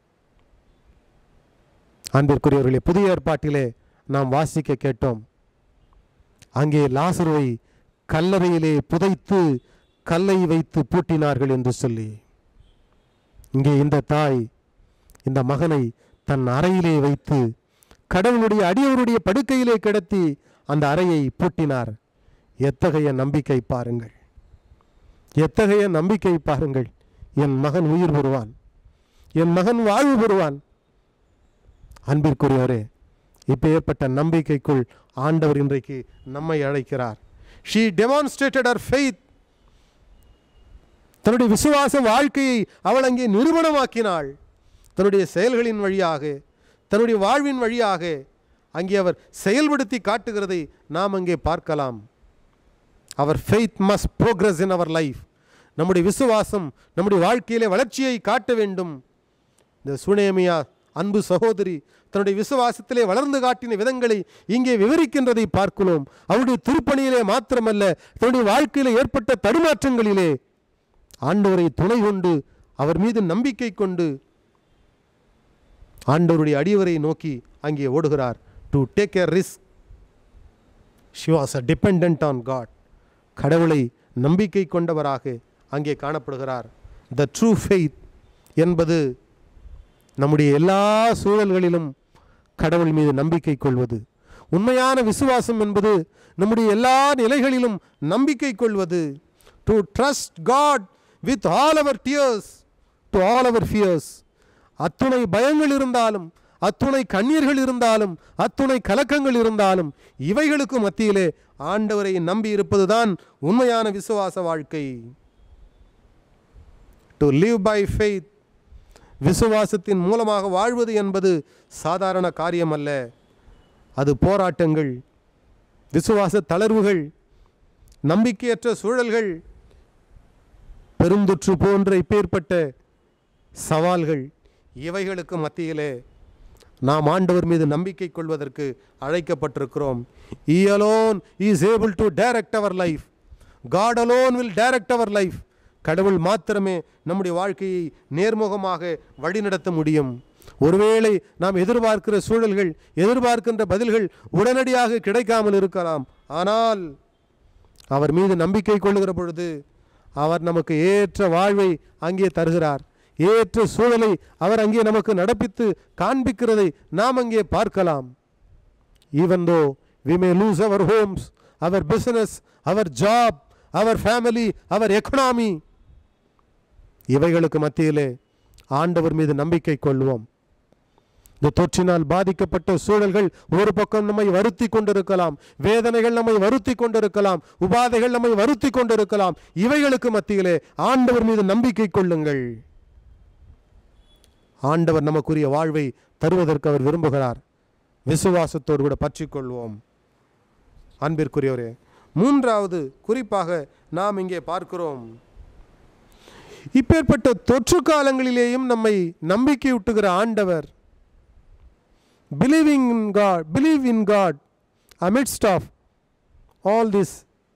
[SPEAKER 1] அன்பிற்குரியவர்களே புதிய ஏற்பாட்டிலே நாம் வாசிக்க கேட்டோம் அங்கே லாசருவை கல்லறையிலே புதைத்து கல்லை வைத்து பூட்டினார்கள் என்று சொல்லி இங்கே இந்த தாய் இந்த மகனை தன் அறையிலே வைத்து கடவுளுடைய அடியவருடைய படுக்கையிலே கிடத்தி அந்த அறையை பூட்டினார் எத்தகைய நம்பிக்கை பாருங்கள் எத்தகைய நம்பிக்கை பாருங்கள் என் மகன் உயிர் பெறுவான் என் மகன் வாழ்வு பெறுவான் அன்பிற்குரியவரே இப்போ ஏற்பட்ட நம்பிக்கைக்குள் ஆண்டவர் இன்றைக்கு நம்மை அழைக்கிறார் ஷீ டெமான்ஸ்ட்ரேட்டட் அவர் ஃபெய்த் தன்னுடைய விசுவாச வாழ்க்கையை அவள் அங்கே நிரூபணமாக்கினாள் தன்னுடைய செயல்களின் வழியாக தன்னுடைய வாழ்வின் வழியாக அங்கே அவர் செயல்படுத்தி காட்டுகிறதை நாம் அங்கே பார்க்கலாம் our faith must progress in our life நம்முடைய விசுவாசம் நம்முடைய வாழ்க்கையிலே வளர்ச்சியை காட்ட வேண்டும் இந்த சுனேமியா அன்பு சகோதரி தன்னுடைய விசுவாசத்திலே வளர்ந்து காட்டின விதங்களை இங்கே விவரிக்கின்றதை பார்க்கிறோம் அவருடைய திருப்பணியிலே மாத்திரமல்ல தன்னுடைய வாழ்க்கையிலே ஏற்பட்ட தடுமாற்றங்களிலே ஆண்டவரை துணை கொண்டு அவர் மீது நம்பிக்கை கொண்டு ஆண்டவருடைய அடியவரை நோக்கி அங்கே ஓடுகிறார் to take a risk she was a depend on God கடவுளை நம்பிக்கை கொண்டவராக அங்கே காணப்படுகிறார் த ட்ரூ ஃபெய்த் என்பது நம்முடைய எல்லா சூழல்களிலும் கடவுள் மீது நம்பிக்கை கொள்வது உண்மையான விசுவாசம் என்பது நம்முடைய எல்லா நிலைகளிலும் நம்பிக்கை கொள்வது to trust God with all our tears to all our fears அத்துணை பயங்கள் இருந்தாலும் அத்துணை கண்ணீர்கள் இருந்தாலும் அத்துணை கலக்கங்கள் இருந்தாலும் இவைகளுக்கு மத்தியிலே ஆண்டவரை நம்பி இருப்பதுதான் உண்மையான விசுவாச வாழ்க்கை டு லிவ் பை ஃபெய்த் விசுவாசத்தின் மூலமாக வாழ்வது என்பது சாதாரண காரியம் அல்ல அது போராட்டங்கள் விசுவாச தளர்வுகள் நம்பிக்கையற்ற சூழல்கள் பெருந்தொற்று போன்ற இப்பேற்பட்ட சவால்கள் இவைகளுக்கு மத்தியிலே நாம் ஆண்டவர் மீது நம்பிக்கை கொள்வதற்கு அழைக்கப்பட்டிருக்கிறோம் he alone is able to direct our life God alone will direct our life கடவுள் மாத்திரமே நம்முடைய வாழ்க்கையை நேர்முகமாக வழிநடத்த முடியும் ஒருவேளை நாம் எதிர்பார்க்கிற சூழல்கள் எதிர்பார்க்கின்ற பதில்கள் உடனடியாக கிடைக்காமல் இருக்கலாம் ஆனால் அவர் மீது நம்பிக்கை கொள்ளுகிற பொழுது அவர் நமக்கு ஏற்ற வாழ்வை அங்கே தருகிறார் ஏற்ற சூழலை அவர் அங்கே நமக்கு நடப்பித்து காண்பிக்கிறதை நாம் அங்கே பார்க்கலாம் even though we may lose our homes our business our job our family our economy இவைகளுக்கு மத்தியிலே ஆண்டவர் மீது நம்பிக்கை கொள்வோம் இந்த தொற்றினால் பாதிக்கப்பட்ட சூழல்கள் ஒரு பக்கம் நம்மை வருத்தி கொண்டிருக்கலாம் வேதனைகள் நம்மை வருத்தி கொண்டிருக்கலாம் உபாதைகள் நம்மை வருத்தி கொண்டிருக்கலாம் இவைகளுக்கு மத்தியிலே ஆண்டவர் மீது நம்பிக்கை கொள்ளுங்கள் ஆண்டவர் நமக்குரிய வாழ்வை தருவதற்கு அவர் விரும்புகிறார் விசுவாசத்தோடு கூட பற்றிக்கொள்வோம் அன்பிற்குரியவரே மூன்றாவது குறிப்பாக நாம் இங்கே பார்க்கிறோம் இப்பேற்பட்ட தொற்று காலங்களிலேயும் நம்மை நம்பிக்கையூட்டுகிற ஆண்டவர் believing in God believe in God amidst of all this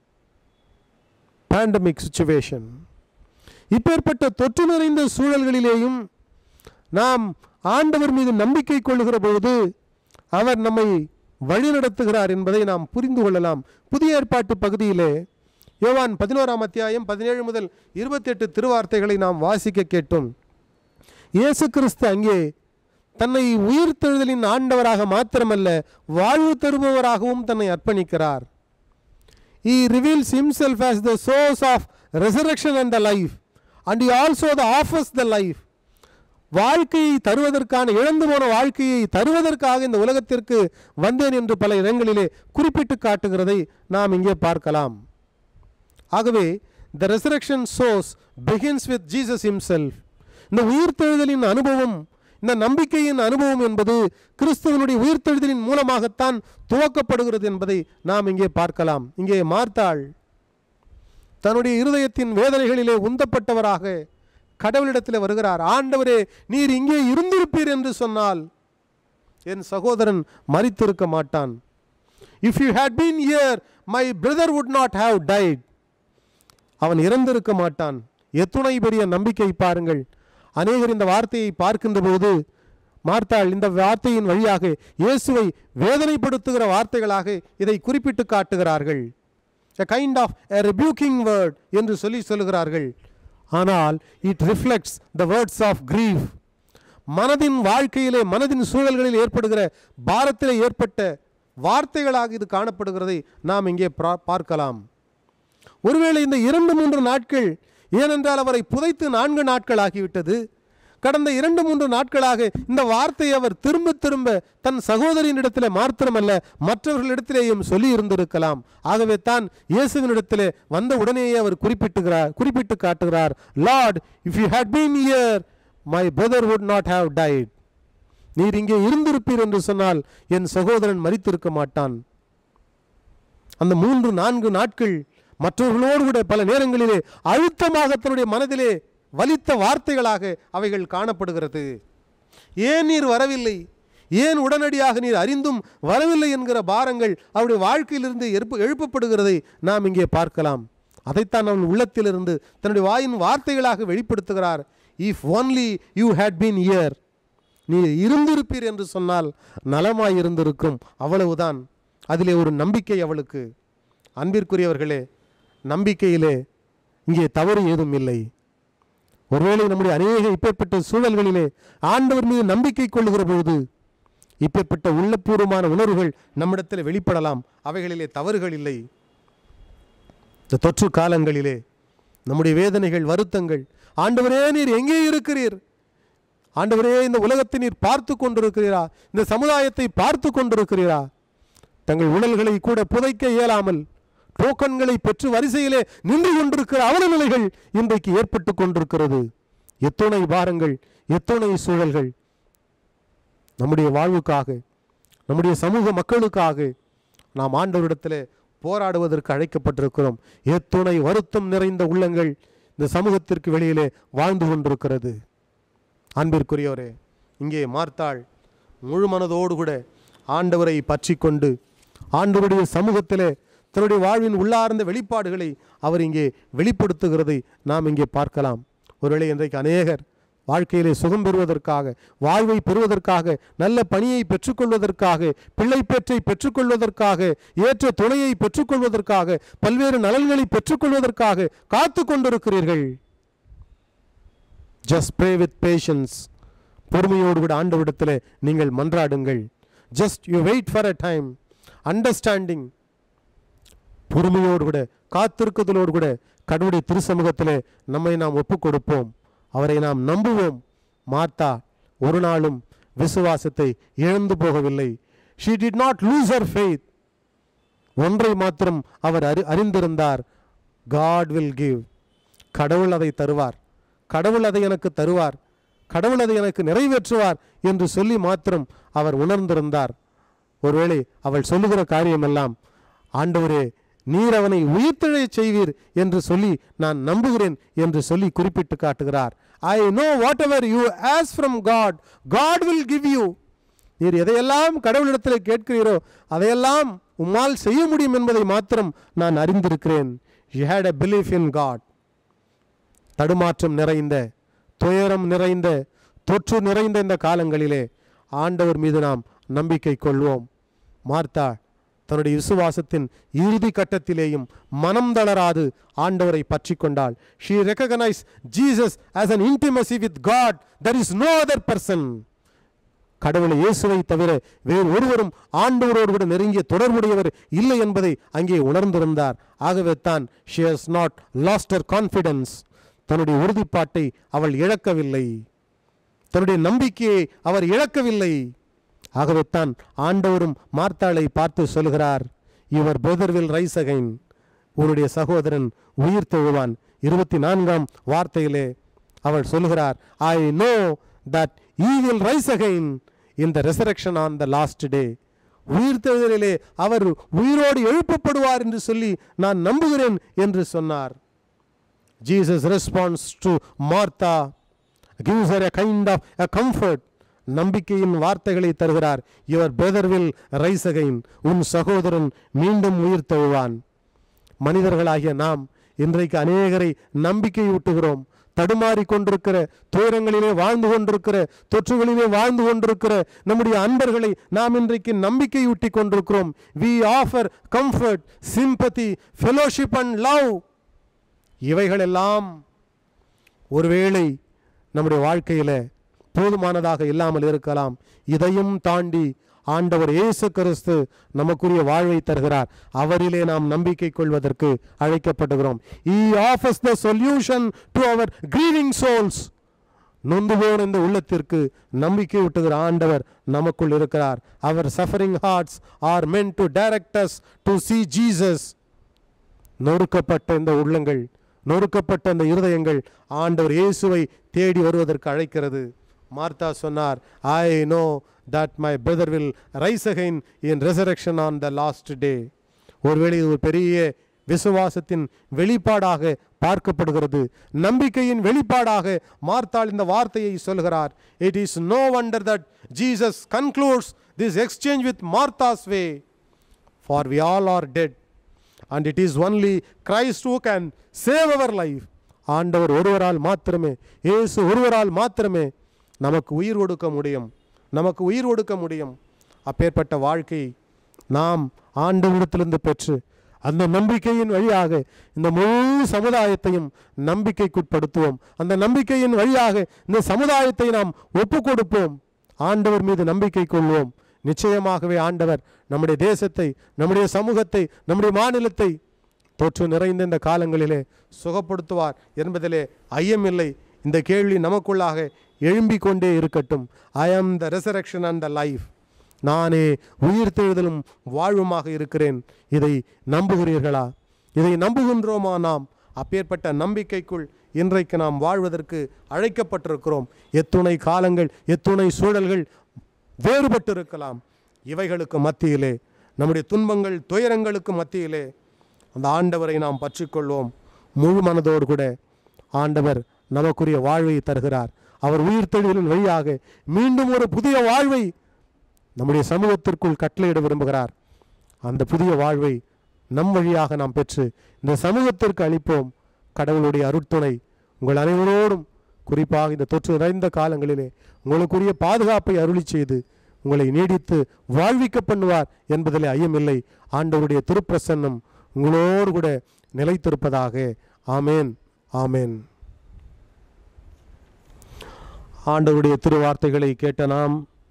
[SPEAKER 1] pandemic situation இப்பேற்பட்ட தொற்று நிறைந்த சூழல்களிலேயும் நாம் ஆண்டவர் மீது நம்பிக்கை கொள்ளுகிற பொழுது அவர் நம்மை வழிநடத்துகிறார் என்பதை நாம் புரிந்து கொள்ளலாம் புதிய ஏற்பாட்டு பகுதியிலே யோவான் பதினோராம் அத்தியாயம் பதினேழு முதல் இருபத்தெட்டு திருவார்த்தைகளை நாம் வாசிக்க கேட்டோம் இயேசு கிறிஸ்து அங்கே தன்னை உயிர்த்தெழுதலின் ஆண்டவராக மாத்திரமல்ல வாழ்வு தருபவராகவும் தன்னை அர்ப்பணிக்கிறார் He reveals himself as the source of resurrection and the life and he also the offers the life வாழ்க்கையை தருவதற்கான இழந்து போன வாழ்க்கையை தருவதற்காக இந்த உலகத்திற்கு வந்தேன் என்று பல இடங்களிலே குறிப்பிட்டு காட்டுகிறதை நாம் இங்கே பார்க்கலாம் ஆகவே the resurrection source begins with Jesus himself இந்த உயிர்த்தெழுதலின் அனுபவம் இந்த நம்பிக்கையின் அனுபவம் என்பது கிறிஸ்துவனுடைய உயிர்த்தெழுதலின் மூலமாகத்தான் துவக்கப்படுகிறது என்பதை நாம் இங்கே பார்க்கலாம் இங்கே மார்த்தாள் தன்னுடைய இருதயத்தின் வேதனைகளிலே உந்தப்பட்டவராக கடவுளிடத்தில் வருகிறார் ஆண்டவரே நீர் இங்கே இருந்திருப்பீர் என்று சொன்னால் என் சகோதரன் மரித்திருக்க மாட்டான் if you had been here my brother would not have died அவன் இறந்திருக்க மாட்டான் எத்துணை பெரிய நம்பிக்கை பாருங்கள் அநேகர் இந்த வார்த்தையை பார்க்கின்ற போது மார்த்தாள் இந்த வார்த்தையின் வழியாக இயேசுவை வேதனைப்படுத்துகிற வார்த்தைகளாக இதை குறிப்பிட்டு காட்டுகிறார்கள் a kind of a rebuking word என்று சொல்லி சொல்லுகிறார்கள் ஆனால் it reflects the words of grief மனதின் வாழ்க்கையிலே மனதின் சூழல்களில் ஏற்படுகிற பாரத்திலே ஏற்பட்ட வார்த்தைகளாக இது காணப்படுகிறதை நாம் இங்கே பிரா- பார்க்கலாம் ஒருவேளை இந்த இரண்டு மூன்று நாட்கள் ஏனென்றால் அவரை புதைத்து நான்கு நாட்கள் ஆகிவிட்டது கடந்த இரண்டு மூன்று நாட்களாக இந்த வார்த்தையை அவர் திரும்ப திரும்ப தன் சகோதரியினிடத்திலே மாத்திரமல்ல மற்றவர்களிடத்திலேயும் சொல்லி இருந்திருக்கலாம் ஆகவே தான் இயேசுவினிடத்திலே வந்த உடனேயே அவர் குறிப்பிட்டுகிறார் குறிப்பிட்டு காட்டுகிறார் Lord if you had been here my brother would not have died நீர் இங்கே இருந்திருப்பீர் என்று சொன்னால் என் சகோதரன் மரித்திருக்க மாட்டான் அந்த மூன்று நான்கு நாட்கள் மற்றவர்களோடு கூட பல நேரங்களிலே அழுத்தமாக தன்னுடைய மனதிலே வலித்த வார்த்தைகளாக அவைகள் காணப்படுகிறது ஏன் நீர் வரவில்லை ஏன் உடனடியாக நீர் அறிந்தும் வரவில்லை என்கிற பாரங்கள் அவருடைய வாழ்க்கையிலிருந்து எழுப்பு எழுப்பப்படுகிறதை நாம் இங்கே பார்க்கலாம் அதைத்தான் அவன் உள்ளத்திலிருந்து தன்னுடைய வாயின் வார்த்தைகளாக வெளிப்படுத்துகிறார் if only you had been here நீர் இருந்திருப்பீர் என்று சொன்னால் நலமாய் இருந்திருக்கும் அவ்வளவுதான் அதிலே ஒரு நம்பிக்கை அவளுக்கு அன்பிற்குரியவர்களே நம்பிக்கையிலே இங்கே தவறு ஏதும் இல்லை ஒருவேளை நம்முடைய அநேக இப்பேற்பட்ட சூழல்களிலே ஆண்டவர் மீது நம்பிக்கை கொள்ளுகிற பொழுது இப்பேற்பட்ட உள்ளபூர்வமான உணர்வுகள் நம்மிடத்தில் வெளிப்படலாம் அவைகளிலே தவறுகள் இல்லை இந்த தொற்று காலங்களிலே நம்முடைய வேதனைகள் வருத்தங்கள் ஆண்டவரே நீர் எங்கே இருக்கிறீர் ஆண்டவரே இந்த உலகத்தை நீர் பார்த்து கொண்டிருக்கிறீரா இந்த சமுதாயத்தை பார்த்து கொண்டிருக்கிறீரா தங்கள் உடல்களை கூட புதைக்க இயலாமல் டோக்கன்களை பெற்று வரிசையிலே நின்று கொண்டிருக்கிற அவல நிலைகள் இன்றைக்கு ஏற்பட்டு கொண்டிருக்கிறது எத்துணை பாரங்கள் எத்துணை சூழல்கள் நம்முடைய வாழ்வுக்காக நம்முடைய சமூக மக்களுக்காக நாம் ஆண்டவரிடத்திலே போராடுவதற்கு அழைக்கப்பட்டிருக்கிறோம் எத்துணை வருத்தம் நிறைந்த உள்ளங்கள் இந்த சமூகத்திற்கு வெளியிலே வாழ்ந்து கொண்டிருக்கிறது அன்பிற்குரியவரே இங்கே மார்த்தாள் முழு மனதோடு கூட ஆண்டவரை பற்றி கொண்டு ஆண்டவருடைய சமூகத்திலே தன்னுடைய வாழ்வின் உள்ளார்ந்த வெளிப்பாடுகளை அவர் இங்கே வெளிப்படுத்துகிறதை நாம் இங்கே பார்க்கலாம் ஒருவேளை இன்றைக்கு அநேகர் வாழ்க்கையிலே சுகம் பெறுவதற்காக வாழ்வை பெறுவதற்காக நல்ல பணியை பெற்றுக்கொள்வதற்காக பிள்ளை பெற்றை பெற்றுக்கொள்வதற்காக ஏற்ற துணையை பெற்றுக்கொள்வதற்காக பல்வேறு நலன்களை பெற்றுக்கொள்வதற்காக காத்து கொண்டிருக்கிறீர்கள் ஜஸ்ட் ப்ரே வித் பேஷன்ஸ் பொறுமையோடு கூட ஆண்டவரிடத்தில் நீங்கள் மன்றாடுங்கள் just you wait for a time understanding பொறுமையோடு கூட காத்திருக்குதலோடு கூட கடவுளுடைய திருசமூகத்திலே நம்மை நாம் ஒப்புக் கொடுப்போம் அவரை நாம் நம்புவோம் மார்த்தா ஒரு நாளும் விசுவாசத்தை இழந்து போகவில்லை she did not lose her faith ஒன்றை மாத்திரம் அவர் அறி அறிந்திருந்தார் காட் வில் கிவ் கடவுள் அதை தருவார் கடவுள் அதை எனக்கு தருவார் கடவுள் அதை எனக்கு நிறைவேற்றுவார் என்று சொல்லி மாத்திரம் அவர் உணர்ந்திருந்தார் ஒருவேளை அவள் சொல்லுகிற காரியமெல்லாம் ஆண்டவரே நீர் அவனை உயிர்த்தெழச் செய்வீர் என்று சொல்லி நான் நம்புகிறேன் என்று சொல்லி குறிப்பிட்டு காட்டுகிறார் I know whatever you ask from God God will give you நீர் எதையெல்லாம் கடவுளிடத்தில் கேட்கிறீரோ அதையெல்லாம் உம்மால் செய்ய முடியும் என்பதை மாத்திரம் நான் அறிந்திருக்கிறேன் you had a belief in God தடுமாற்றம் நிறைந்த துயரம் நிறைந்த தொற்று நிறைந்த இந்த காலங்களிலே ஆண்டவர் மீது நாம் நம்பிக்கை கொள்வோம் மார்த்தா தன்னுடைய விசுவாசத்தின் இறுதி கட்டத்திலேயும் மனம் தளராது ஆண்டவரை பற்றி கொண்டாள் she recognise Jesus as an intimacy with God there is no other person கடவுளை இயேசுவை தவிர வேறு ஒருவரும் ஆண்டவரோடு கூட நெருங்கிய தொடர்புடையவர் இல்லை என்பதை அங்கே உணர்ந்திருந்தார் ஆகவே தான் she has not lost her confidence தன்னுடைய உறுதிப்பாட்டை அவள் இழக்கவில்லை தன்னுடைய நம்பிக்கையை அவர் இழக்கவில்லை ஆகவே தான் ஆண்டவரும் மார்த்தாளை பார்த்து சொல்கிறார் your brother will rise again உன்னுடைய சகோதரன் உயிர் தெழுவான் இருபத்தி நான்காம் வார்த்தையிலே அவள் சொல்கிறார் I know that he will rise again in the resurrection on the last day உயிர்த்தெழுதலிலே அவர் உயிரோடு எழுப்பப்படுவார் என்று சொல்லி நான் நம்புகிறேன் என்று சொன்னார் Jesus responds to Martha gives her a kind of a comfort நம்பிக்கையின் வார்த்தைகளை தருகிறார் your brother will rise again உன் சகோதரன் மீண்டும் உயிர் தழுவான் மனிதர்களாகிய நாம் இன்றைக்கு அநேகரை நம்பிக்கை ஊட்டுகிறோம் தடுமாறி கொண்டிருக்கிற துயரங்களிலே வாழ்ந்து கொண்டிருக்கிற தொற்றுகளிலே வாழ்ந்து கொண்டிருக்கிற நம்முடைய அன்பர்களை நாம் இன்றைக்கு நம்பிக்கையூட்டி கொண்டிருக்கிறோம் we offer comfort sympathy fellowship and love இவைகளெல்லாம் ஒருவேளை நம்முடைய வாழ்க்கையில் போதுமானதாக இல்லாமல் இருக்கலாம் இதையும் தாண்டி ஆண்டவர் இயேசு கிறிஸ்து நமக்குரிய வாழ்வை தருகிறார் அவரிலே நாம் நம்பிக்கை கொள்வதற்கு அழைக்கப்படுகிறோம் he offers the solution to our grieving souls நொந்து போன இந்த உள்ளத்திற்கு நம்பிக்கை ஊட்டுகிற ஆண்டவர் நமக்குள் இருக்கிறார் our suffering hearts are meant to direct us to see Jesus நொறுக்கப்பட்ட இந்த உள்ளங்கள் நொறுக்கப்பட்ட இந்த இருதயங்கள் ஆண்டவர் இயேசுவை தேடி வருவதற்கு அழைக்கிறது மார்த்தா சொன்னார் I know that my brother will rise again in resurrection on the last day ஒருவேளை இது ஒரு பெரிய விசுவாசத்தின் வெளிப்பாடாக பார்க்கப்படுகிறது நம்பிக்கையின் வெளிப்பாடாக மார்த்தாள் இந்த வார்த்தையை சொல்கிறார் it is no wonder that Jesus concludes this exchange with Martha's way for we all are dead and it is only Christ who can save our life ஆண்டவர் ஒருவரால் மாத்திரமே இயேசு ஒருவரால் மாத்திரமே நமக்கு உயிர் கொடுக்க முடியும் நமக்கு உயிர் கொடுக்க முடியும் அப்பேற்பட்ட வாழ்க்கை நாம் ஆண்டவரிடத்திலிருந்து பெற்று அந்த நம்பிக்கையின் வழியாக இந்த முழு சமுதாயத்தையும் நம்பிக்கைக்குட்படுத்துவோம் அந்த நம்பிக்கையின் வழியாக இந்த சமுதாயத்தை நாம் ஒப்பு கொடுப்போம் ஆண்டவர் மீது நம்பிக்கை கொள்வோம் நிச்சயமாகவே ஆண்டவர் நம்முடைய தேசத்தை நம்முடைய சமூகத்தை நம்முடைய மாநிலத்தை தொற்று நிறைந்த இந்த காலங்களிலே சுகப்படுத்துவார் என்பதிலே ஐயமில்லை இந்த கேள்வி நமக்குள்ளாக எழும்பிக் கொண்டே இருக்கட்டும் I am the resurrection and the life நானே உயிர்த்தெழுதலும் வாழ்வுமாக இருக்கிறேன் இதை நம்புகிறீர்களா இதை நம்புகின்றோமா நாம் அப்பேற்பட்ட நம்பிக்கைக்குள் இன்றைக்கு நாம் வாழ்வதற்கு அழைக்கப்பட்டிருக்கிறோம் எத்துணை காலங்கள் எத்துணை சூழல்கள் வேறுபட்டிருக்கலாம் இவைகளுக்கு மத்தியிலே நம்முடைய துன்பங்கள் துயரங்களுக்கு மத்தியிலே அந்த ஆண்டவரை நாம் பற்றிக்கொள்வோம் முழு மனதோடு கூட ஆண்டவர் நமக்குரிய வாழ்வை தருகிறார் அவர் உயிர்த்தெழுதலின் வழியாக மீண்டும் ஒரு புதிய வாழ்வை நம்முடைய சமூகத்திற்குள் கட்டளையிட விரும்புகிறார் அந்த புதிய வாழ்வை நம் வழியாக நாம் பெற்று இந்த சமூகத்திற்கு அளிப்போம் கடவுளுடைய அருட்துணை உங்கள் அனைவரோடும் குறிப்பாக இந்த தொற்று நிறைந்த காலங்களிலே உங்களுக்குரிய பாதுகாப்பை அருளி செய்து உங்களை நீடித்து வாழ்விக்க பண்ணுவார் என்பதிலே ஐயமில்லை ஆண்டவருடைய திருப்பிரசன்னம் உங்களோடு கூட நிலைத்திருப்பதாக ஆமேன் ஆமேன் ஆண்டவருடைய திருவார்த்தைகளை கேட்ட நாம்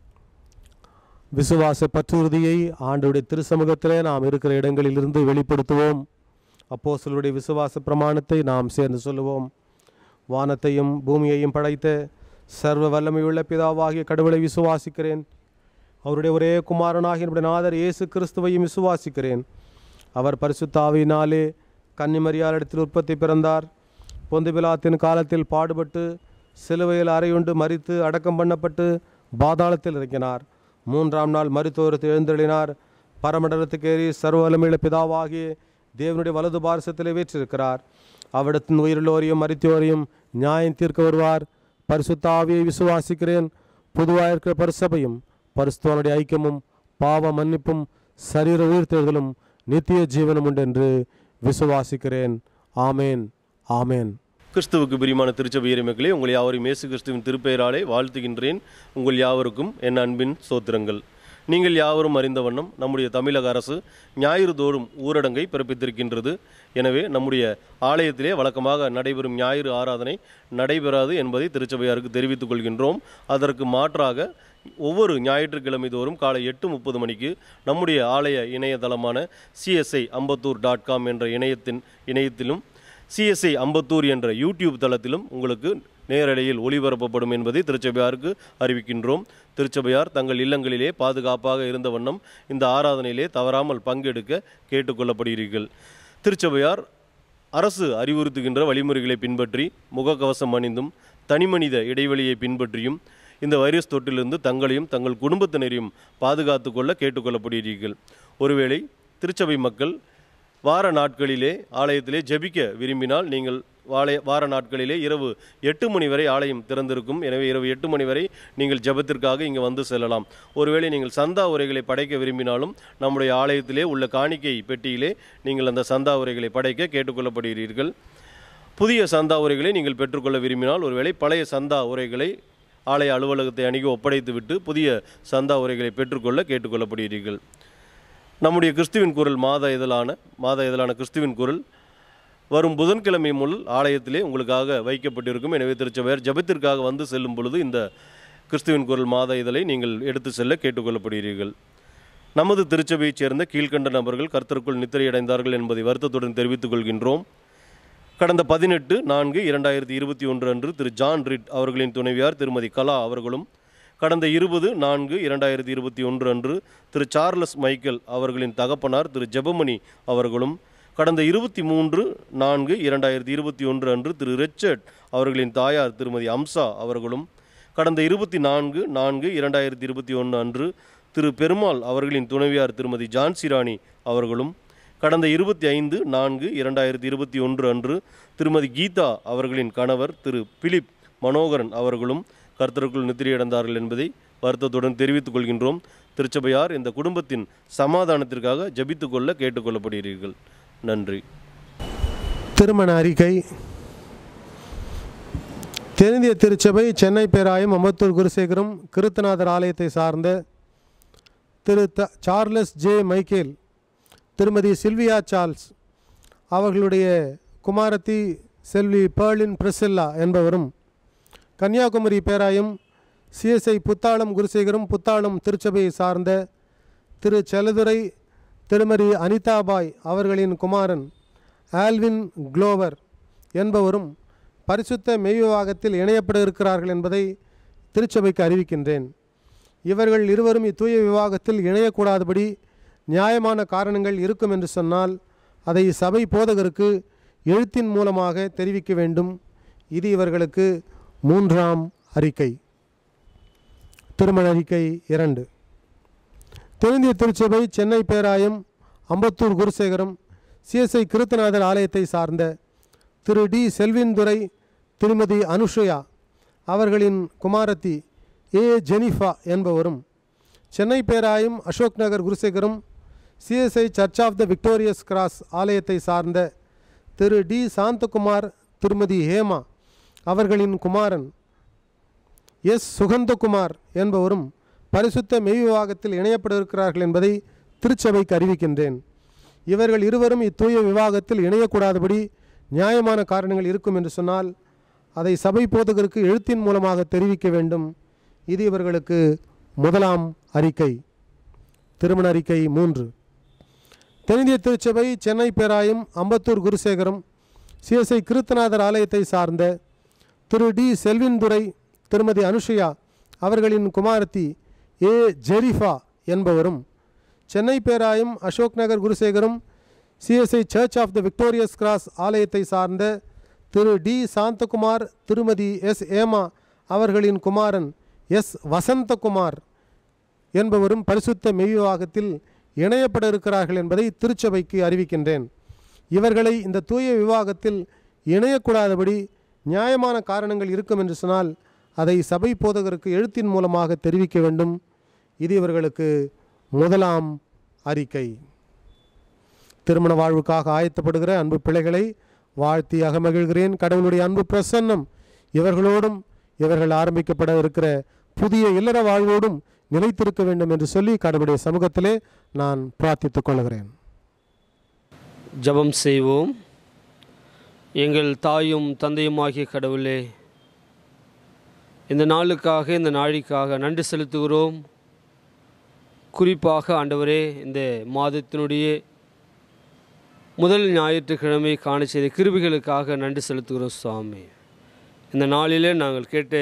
[SPEAKER 1] விசுவாச பற்றுறுதியை ஆண்டவருடைய திருசமூகத்திலே நாம் இருக்கிற இடங்களிலிருந்து வெளிப்படுத்துவோம் அப்போஸ்தலருடைய விசுவாச பிரமாணத்தை நாம் சேர்ந்து சொல்லுவோம் வானத்தையும் பூமியையும் படைத்த சர்வ வல்லமையுள்ள பிதாவாகிய கடவுளை விசுவாசிக்கிறேன் அவருடைய ஒரே குமாரனாகிய என்னுடைய நாதர் இயேசு கிறிஸ்துவையும் விசுவாசிக்கிறேன் அவர் பரிசுத்தாவினாலே கன்னிமரியாரிடத்தில் உற்பத்தி பிறந்தார் பொந்து பிலாத்தின் காலத்தில் பாடுபட்டு சிலுவையில் அறையுண்டு மரித்து அடக்கம் பண்ணப்பட்டு பாதாளத்தில் இறங்கினார் மூன்றாம் நாள் மருத்துவரத்து எழுந்தெழினார் பரமண்டலத்துக்கு ஏறி சர்வ வல்லமையுள்ள பிதாவாகிய தேவனுடைய வலது பாரசத்திலே வீற்றிருக்கிறார் அவிடத்தின் உயிருள்ளோரையும் மரித்தோரையும் நியாயம் தீர்க்க வருவார் பரிசுத்த ஆவியை விசுவாசிக்கிறேன் பொதுவாக இருக்கிற பரிசபையும் பரிசுத்தவனுடைய ஐக்கியமும் பாவ மன்னிப்பும் சரீர உயிர்த்தெழுதலும் நித்திய ஜீவனும் உண்டு என்று விசுவாசிக்கிறேன் ஆமேன் ஆமேன்
[SPEAKER 4] கிறிஸ்துவுக்கு பிரியமான திருச்சபையரை மக்களே உங்கள் யாவரையும் இயேசு கிறிஸ்துவின் திருப்பெயராலே வாழ்த்துகின்றேன் உங்கள் யாவருக்கும் என் அன்பின் சோத்திரங்கள் நீங்கள் யாவரும் அறிந்த வண்ணம் நம்முடைய தமிழக அரசு ஞாயிறு தோறும் ஊரடங்கை பிறப்பித்திருக்கின்றது எனவே நம்முடைய ஆலயத்திலே வழக்கமாக நடைபெறும் ஞாயிறு ஆராதனை நடைபெறாது என்பதை திருச்சபையாருக்கு தெரிவித்துக் கொள்கின்றோம் அதற்கு மாற்றாக ஒவ்வொரு ஞாயிற்றுக்கிழமை தோறும் காலை எட்டு முப்பது மணிக்கு நம்முடைய ஆலய இணையதளமான சிஎஸ்ஐ அம்பத்தூர் டாட் காம் என்ற இணையத்தின் இணையத்திலும் சிஎஸ்ஐ அம்பத்தூர் என்ற யூடியூப் தளத்திலும் உங்களுக்கு நேரலையில் ஒளிபரப்பப்படும் என்பதை திருச்சபையாருக்கு அறிவிக்கின்றோம் திருச்சபையார் தங்கள் இல்லங்களிலே பாதுகாப்பாக இருந்த வண்ணம் இந்த ஆராதனையிலே தவறாமல் பங்கெடுக்க கேட்டுக்கொள்ளப்படுகிறீர்கள் திருச்சபையார் அரசு அறிவுறுத்துகின்ற வழிமுறைகளை பின்பற்றி முகக்கவசம் அணிந்தும் தனிமனித இடைவெளியை பின்பற்றியும் இந்த வைரஸ் தொற்றிலிருந்து தங்களையும் தங்கள் குடும்பத்தினரையும் பாதுகாத்து கொள்ள கேட்டுக்கொள்ளப்படுகிறீர்கள் ஒருவேளை திருச்சபை மக்கள் வார நாட்களிலே ஆலயத்திலே ஜெபிக்க விரும்பினால் நீங்கள் வாலய வார நாட்களிலே இரவு எட்டு மணி வரை ஆலயம் திறந்திருக்கும் எனவே இரவு எட்டு மணி வரை நீங்கள் ஜெபத்திற்காக இங்கே வந்து செல்லலாம் ஒருவேளை நீங்கள் சந்தா உரைகளை படைக்க விரும்பினாலும் நம்முடைய ஆலயத்திலே உள்ள காணிக்கை பெட்டியிலே நீங்கள் அந்த சந்தா உரைகளை படைக்க கேட்டுக்கொள்ளப்படுகிறீர்கள் புதிய சந்தா உரைகளை நீங்கள் பெற்றுக்கொள்ள விரும்பினால் ஒருவேளை பழைய சந்தா உரைகளை ஆலய அலுவலகத்தை அணுகி ஒப்படைத்துவிட்டு புதிய சந்தா உரைகளை பெற்றுக்கொள்ள கேட்டுக்கொள்ளப்படுகிறீர்கள் நம்முடைய கிறிஸ்துவின் குரல் மாத இதழான மாத இதழான கிறிஸ்துவின் குரல் வரும் புதன்கிழமை முள் ஆலயத்திலே உங்களுக்காக வைக்கப்பட்டிருக்கும் எனவே திருச்சபையர் ஜெபத்திற்காக வந்து செல்லும் பொழுது இந்த கிறிஸ்துவின் குரல் மாத இதழை நீங்கள் எடுத்து செல்ல கேட்டுக்கொள்ளப்படுகிறீர்கள் நமது திருச்சபையைச் சேர்ந்த கீழ்க்கண்ட நபர்கள் கர்த்தருக்குள் நித்திரையடைந்தார்கள் என்பதை வருத்தத்துடன் தெரிவித்துக் கொள்கின்றோம் கடந்த பதினெட்டு நான்கு இரண்டாயிரத்தி இருபத்தி ஒன்று அன்று திரு ஜான் ரிட் அவர்களின் துணைவியார் திருமதி கலா அவர்களும் கடந்த இருபது நான்கு இரண்டாயிரத்தி இருபத்தி ஒன்று அன்று திரு சார்லஸ் மைக்கேல் அவர்களின் தகப்பனார் திரு ஜெபமணி அவர்களும் கடந்த இருபத்தி மூன்று நான்கு இரண்டாயிரத்தி இருபத்தி ஒன்று அன்று திரு ரிச்சர்ட் அவர்களின் தாயார் திருமதி அம்சா அவர்களும் கடந்த இருபத்தி நான்கு நான்கு இரண்டாயிரத்தி இருபத்தி ஒன்று அன்று திரு பெருமாள் அவர்களின் துணைவியார் திருமதி ஜான்சி ராணி அவர்களும் கடந்த இருபத்தி ஐந்து நான்கு இரண்டாயிரத்தி இருபத்தி ஒன்று அன்று திருமதி கீதா அவர்களின் கணவர் திரு பிலிப் மனோகரன் அவர்களும் கர்த்தருக்குள் நித்திரையடைந்தார்கள் என்பதை வருத்தத்துடன் தெரிவித்துக் கொள்கின்றோம் திருச்சபையார் இந்த குடும்பத்தின் சமாதானத்திற்காக ஜெபித்துக் கொள்ள கேட்டுக்கொள்ளப்படுகிறீர்கள் நன்றி
[SPEAKER 1] திருமண அறிக்கை தென்னிந்திய திருச்சபை சென்னை பேராயம் அம்பத்தூர் குருசேகரம் கிருத்தநாதர் ஆலயத்தை சார்ந்த திரு த சார்லஸ் ஜே மைக்கேல் திருமதி சில்வியா சார்ல்ஸ் அவர்களுடைய குமாரத்தி செல்வி பேர்லின் பிரிசில்லா என்பவரும் கன்னியாகுமரி பேராயம் சிஎஸ்ஐ புத்தாளம் குருசேகரம் புத்தாளம் திருச்சபையை சார்ந்த திரு செலதுரை திருமதி அனிதாபாய் அவர்களின் குமாரன் ஆல்வின் குளோவர் என்பவரும் பரிசுத்த மெய்விவாகத்தில் இணையப்பட இருக்கிறார்கள் என்பதை திருச்சபைக்கு அறிவிக்கின்றேன் இவர்கள் இருவரும் இத்தூய விவாகத்தில் இணையக்கூடாதபடி நியாயமான காரணங்கள் இருக்கும் என்று சொன்னால் அதை சபை போதகருக்கு எழுத்தின் மூலமாக தெரிவிக்க வேண்டும் இது இவர்களுக்கு மூன்றாம் அறிக்கை திருமண அறிக்கை இரண்டு தென்னிந்திய திருச்சபை சென்னை பேராயம் அம்பத்தூர் குருசேகரம் சிஎஸ்ஐ கிருத்தநாதர் ஆலயத்தை சார்ந்த திரு டி செல்வின்துரை திருமதி அனுஷயா அவர்களின் குமாரத்தி ஏ ஜெனிஃபா என்பவரும் சென்னை பேராயம் அசோக் நகர் குருசேகரம் CSI church of the victorious cross ஆலயத்தை சார்ந்த திரு டி சாந்தகுமார் திருமதி ஹேமா அவர்களின் குமாரன் எஸ் சுகந்தகுமார் என்பவரும் பரிசுத்த மெய்விவாகத்தில் இணையப்பட இருக்கிறார்கள் என்பதை திருச்சபைக்கு அறிவிக்கின்றேன் இவர்கள் இருவரும் இத்தூய விவாகத்தில் இணையக்கூடாதபடி நியாயமான காரணங்கள் இருக்கும் என்று சொன்னால் அதை சபை போதகருக்கு எழுத்தின் மூலமாக தெரிவிக்க வேண்டும் இது இவர்களுக்கு முதலாம் அறிக்கை திருமண அறிக்கை மூன்று தென்னிந்திய திருச்சபை சென்னை பேராயம் அம்பத்தூர் குருசேகரம் சிஎஸ்ஐ கிருத்தநாதர் ஆலயத்தை சார்ந்த திரு டி செல்வின்துரை திருமதி அனுஷயா அவர்களின் குமாரத்தி ஏ ஜெரிஃபா என்பவரும் சென்னை பேராயம் அசோக் நகர் குருசேகரம் CSI church of the victorious cross ஆலயத்தை சார்ந்த திரு டி சாந்தகுமார் திருமதி எஸ் ஏமா அவர்களின் குமாரன் எஸ் வசந்தகுமார் என்பவரும் பரிசுத்த மெய்விவாகத்தில் இணையப்பட இருக்கிறார்கள் என்பதை திருச்சபைக்கு அறிவிக்கின்றேன் இவர்களை இந்த தூய விவாகத்தில் இணையக்கூடாதபடி நியாயமான காரணங்கள் இருக்கும் என்று சொன்னால் அதை சபை போதகருக்கு எழுத்தின் மூலமாக தெரிவிக்க வேண்டும் இது இவர்களுக்கு முதலாம் அறிக்கை திருமண வாழ்வுக்காக ஆயத்தப்படுகிற அன்பு பிள்ளைகளை வாழ்த்தி அகமகிழ்கிறேன் கடவுளுடைய அன்பு பிரசன்னம் இவர்களோடும் இவர்கள் ஆரம்பிக்கப்பட இருக்கிற புதிய இல்லற வாழ்வோடும் நிலைத்திருக்க வேண்டும் என்று சொல்லி கடவுளுடைய சமூகத்திலே நான் பிரார்த்தித்துக் கொள்கிறேன்
[SPEAKER 5] ஜெபம் செய்வோம் எங்கள் தாயும் தந்தையுமாகிய கடவுளே இந்த நாளுக்காக இந்த நாழிக்காக நன்றி செலுத்துகிறோம் குறிப்பாக ஆண்டவரே இந்த மாதத்தினுடைய முதல் ஞாயிற்றுக்கிழமை காண செய்த கிருபிகளுக்காக நன்றி செலுத்துகிறோம் சுவாமி இந்த நாளிலே நாங்கள் கேட்ட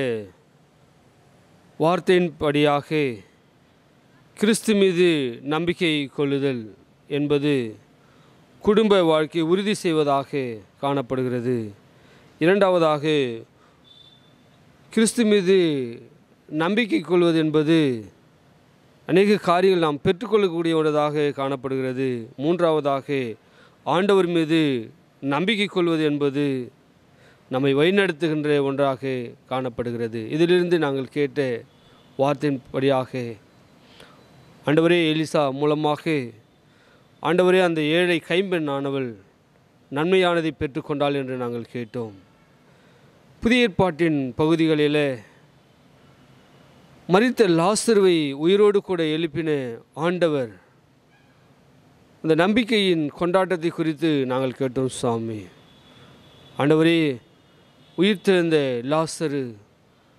[SPEAKER 5] வார்த்தையின்படியாக கிறிஸ்து மீது நம்பிக்கை கொள்ளுதல் என்பது குடும்ப வாழ்க்கையை உறுதி செய்வதாக காணப்படுகிறது இரண்டாவதாக கிறிஸ்து மீது நம்பிக்கை கொள்வது என்பது அநேக காரியங்கள் நாம் பெற்றுக்கொள்ளக்கூடிய ஒன்றதாக காணப்படுகிறது மூன்றாவதாக ஆண்டவர் மீது நம்பிக்கை கொள்வது என்பது நம்மை வழிநடத்துகின்ற ஒன்றாக காணப்படுகிறது இதிலிருந்து நாங்கள் கேட்ட வார்த்தையின்படியாக ஆண்டவரே எலிசா மூலமாக ஆண்டவரே அந்த ஏழை கைம்பெண் ஆனவள் நன்மையானதை பெற்றுக்கொண்டாள் என்று நாங்கள் கேட்டோம் புதிய ஏற்பாட்டின் பகுதிகளில் மரித்த லாசருவை உயிரோடு கூட எழுப்பின ஆண்டவர் அந்த நம்பிக்கையின் கொண்டாட்டத்தை குறித்து நாங்கள் கேட்டோம் சுவாமி ஆண்டவரே உயிர்த்தெழுந்த லாசரு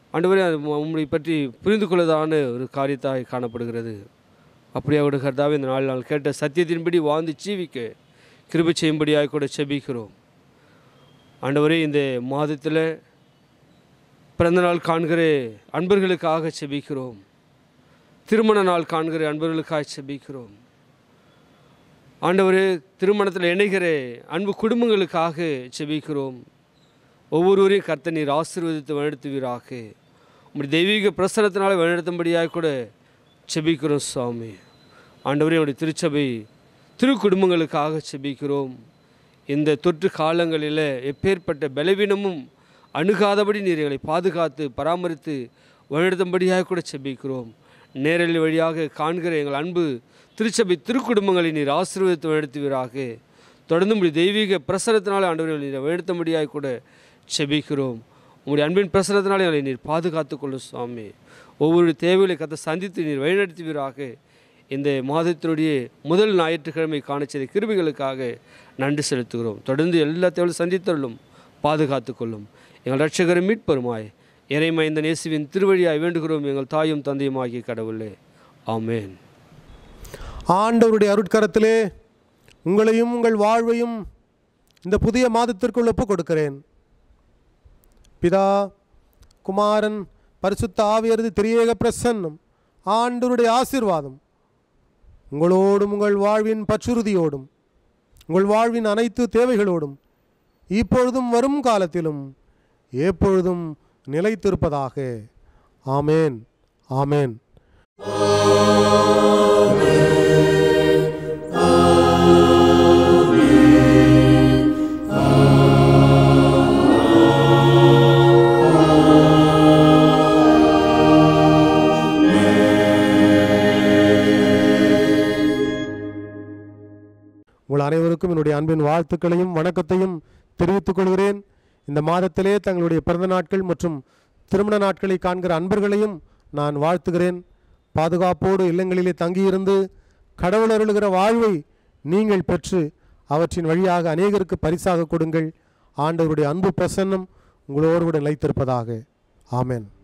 [SPEAKER 5] ஆண்டவரே அது உம்- உம்மை பற்றி புரிந்து கொள்ளதான ஒரு காரியத்தாய் காணப்படுகிறது அப்படியே அவருடைய கர்த்தாவே இந்த நாலு நாள் கேட்ட சத்தியத்தின்படி வாழ்ந்து ஜீவிக்க கிருபை செய்யும்படியாய் கூட செபிக்கிறோம் ஆண்டவரே இந்த மாதத்தில் பிறந்த நாள் காண்கிற அன்பர்களுக்காக செபிக்கிறோம் திருமண நாள் காண்கிற அன்பர்களுக்காக செபிக்கிறோம் ஆண்டவரே திருமணத்தில் இணைகிற அன்பு குடும்பங்களுக்காக செபிக்கிறோம் ஒவ்வொருவரையும் கர்த்த நீர் ஆசீர்வதித்து வழிநடத்துவீராக உங்களுடைய தெய்வீக பிரசனத்தினால வழிநடத்தும்படியாக கூட செபிக்கிறோம் சுவாமி ஆண்டவரே என்னுடைய திருச்சபை திரு குடும்பங்களுக்காக செபிக்கிறோம் இந்த தொற்று காலங்களில் எப்பேற்பட்ட பலவீனமும் அணுகாதபடி நீர் எங்களை பாதுகாத்து பராமரித்து வழிநடத்தும்படியாக கூட செபிக்கிறோம் நேரல் வழியாக காண்கிற எங்கள் அன்பு திருச்சபை திருக்குடும்பங்களை நீர் ஆசீர்வதித்து வழிநடத்துவீராக தொடர்ந்து உங்களுடைய தெய்வீக பிரசனத்தினால ஆண்டவரை நீர் வழிநடத்தும்படியாக கூட செபிக்கிறோம் உங்களுடைய அன்பின் பிரசனத்தினாலே எங்களை நீர் பாதுகாத்துக் கொள்ளும் சுவாமி ஒவ்வொரு தேவைகளை கத்த சந்தித்து நீர் வழிநடத்துவீராக இந்த மாதத்தினுடைய முதல் ஞாயிற்றுக்கிழமை காணச்செய்த கிருபிகளுக்காக நன்றி செலுத்துகிறோம் தொடர்ந்து எல்லா தேவையும் சந்தித்தருளும் பாதுகாத்துக் கொள்ளும் எங்கள் ரட்சகரும் மீட்பெருமாய் இறைமை இந்த நேசுவின் திருவழியாய் வேண்டுகிறோம் எங்கள் தாயும் தந்தையும் ஆகிய கடவுளே ஆமேன்
[SPEAKER 1] ஆண்டவருடைய அருட்கரத்திலே உங்களையும் உங்கள் வாழ்வையும் இந்த புதிய மாதத்திற்குள் ஒப்புக் கொடுக்கிறேன் பிதா குமாரன் பரிசுத்த ஆவியரது திரியேக பிரசன்னம் ஆண்டவருடைய ஆசீர்வாதம் உங்களோடும் உங்கள் வாழ்வின் பற்றுறுதியோடும் உங்கள் வாழ்வின் அனைத்து தேவைகளோடும் இப்பொழுதும் வரும் காலத்திலும் எப்பொழுதும் நிலைத்திருப்பதாக ஆமேன் ஆமேன் உங்கள் அனைவருக்கும் என்னுடைய அன்பின் வாழ்த்துக்களையும் வணக்கத்தையும் தெரிவித்துக் கொள்கிறேன் இந்த மாதத்திலே தங்களுடைய பிறந்த நாட்கள் மற்றும் திருமண நாட்களை காண்கிற அன்பர்களையும் நான் வாழ்த்துகிறேன் பாதுகாப்போடு இல்லங்களிலே தங்கியிருந்து கடவுள் அருளுகிற வாழ்வை நீங்கள் பெற்று அவற்றின் வழியாக அநேகருக்கு பரிசாக கொடுங்கள் ஆண்டவருடைய அன்பு பிரசன்னம் உங்களோடு கூட நிலைத்திருப்பதாக ஆமென்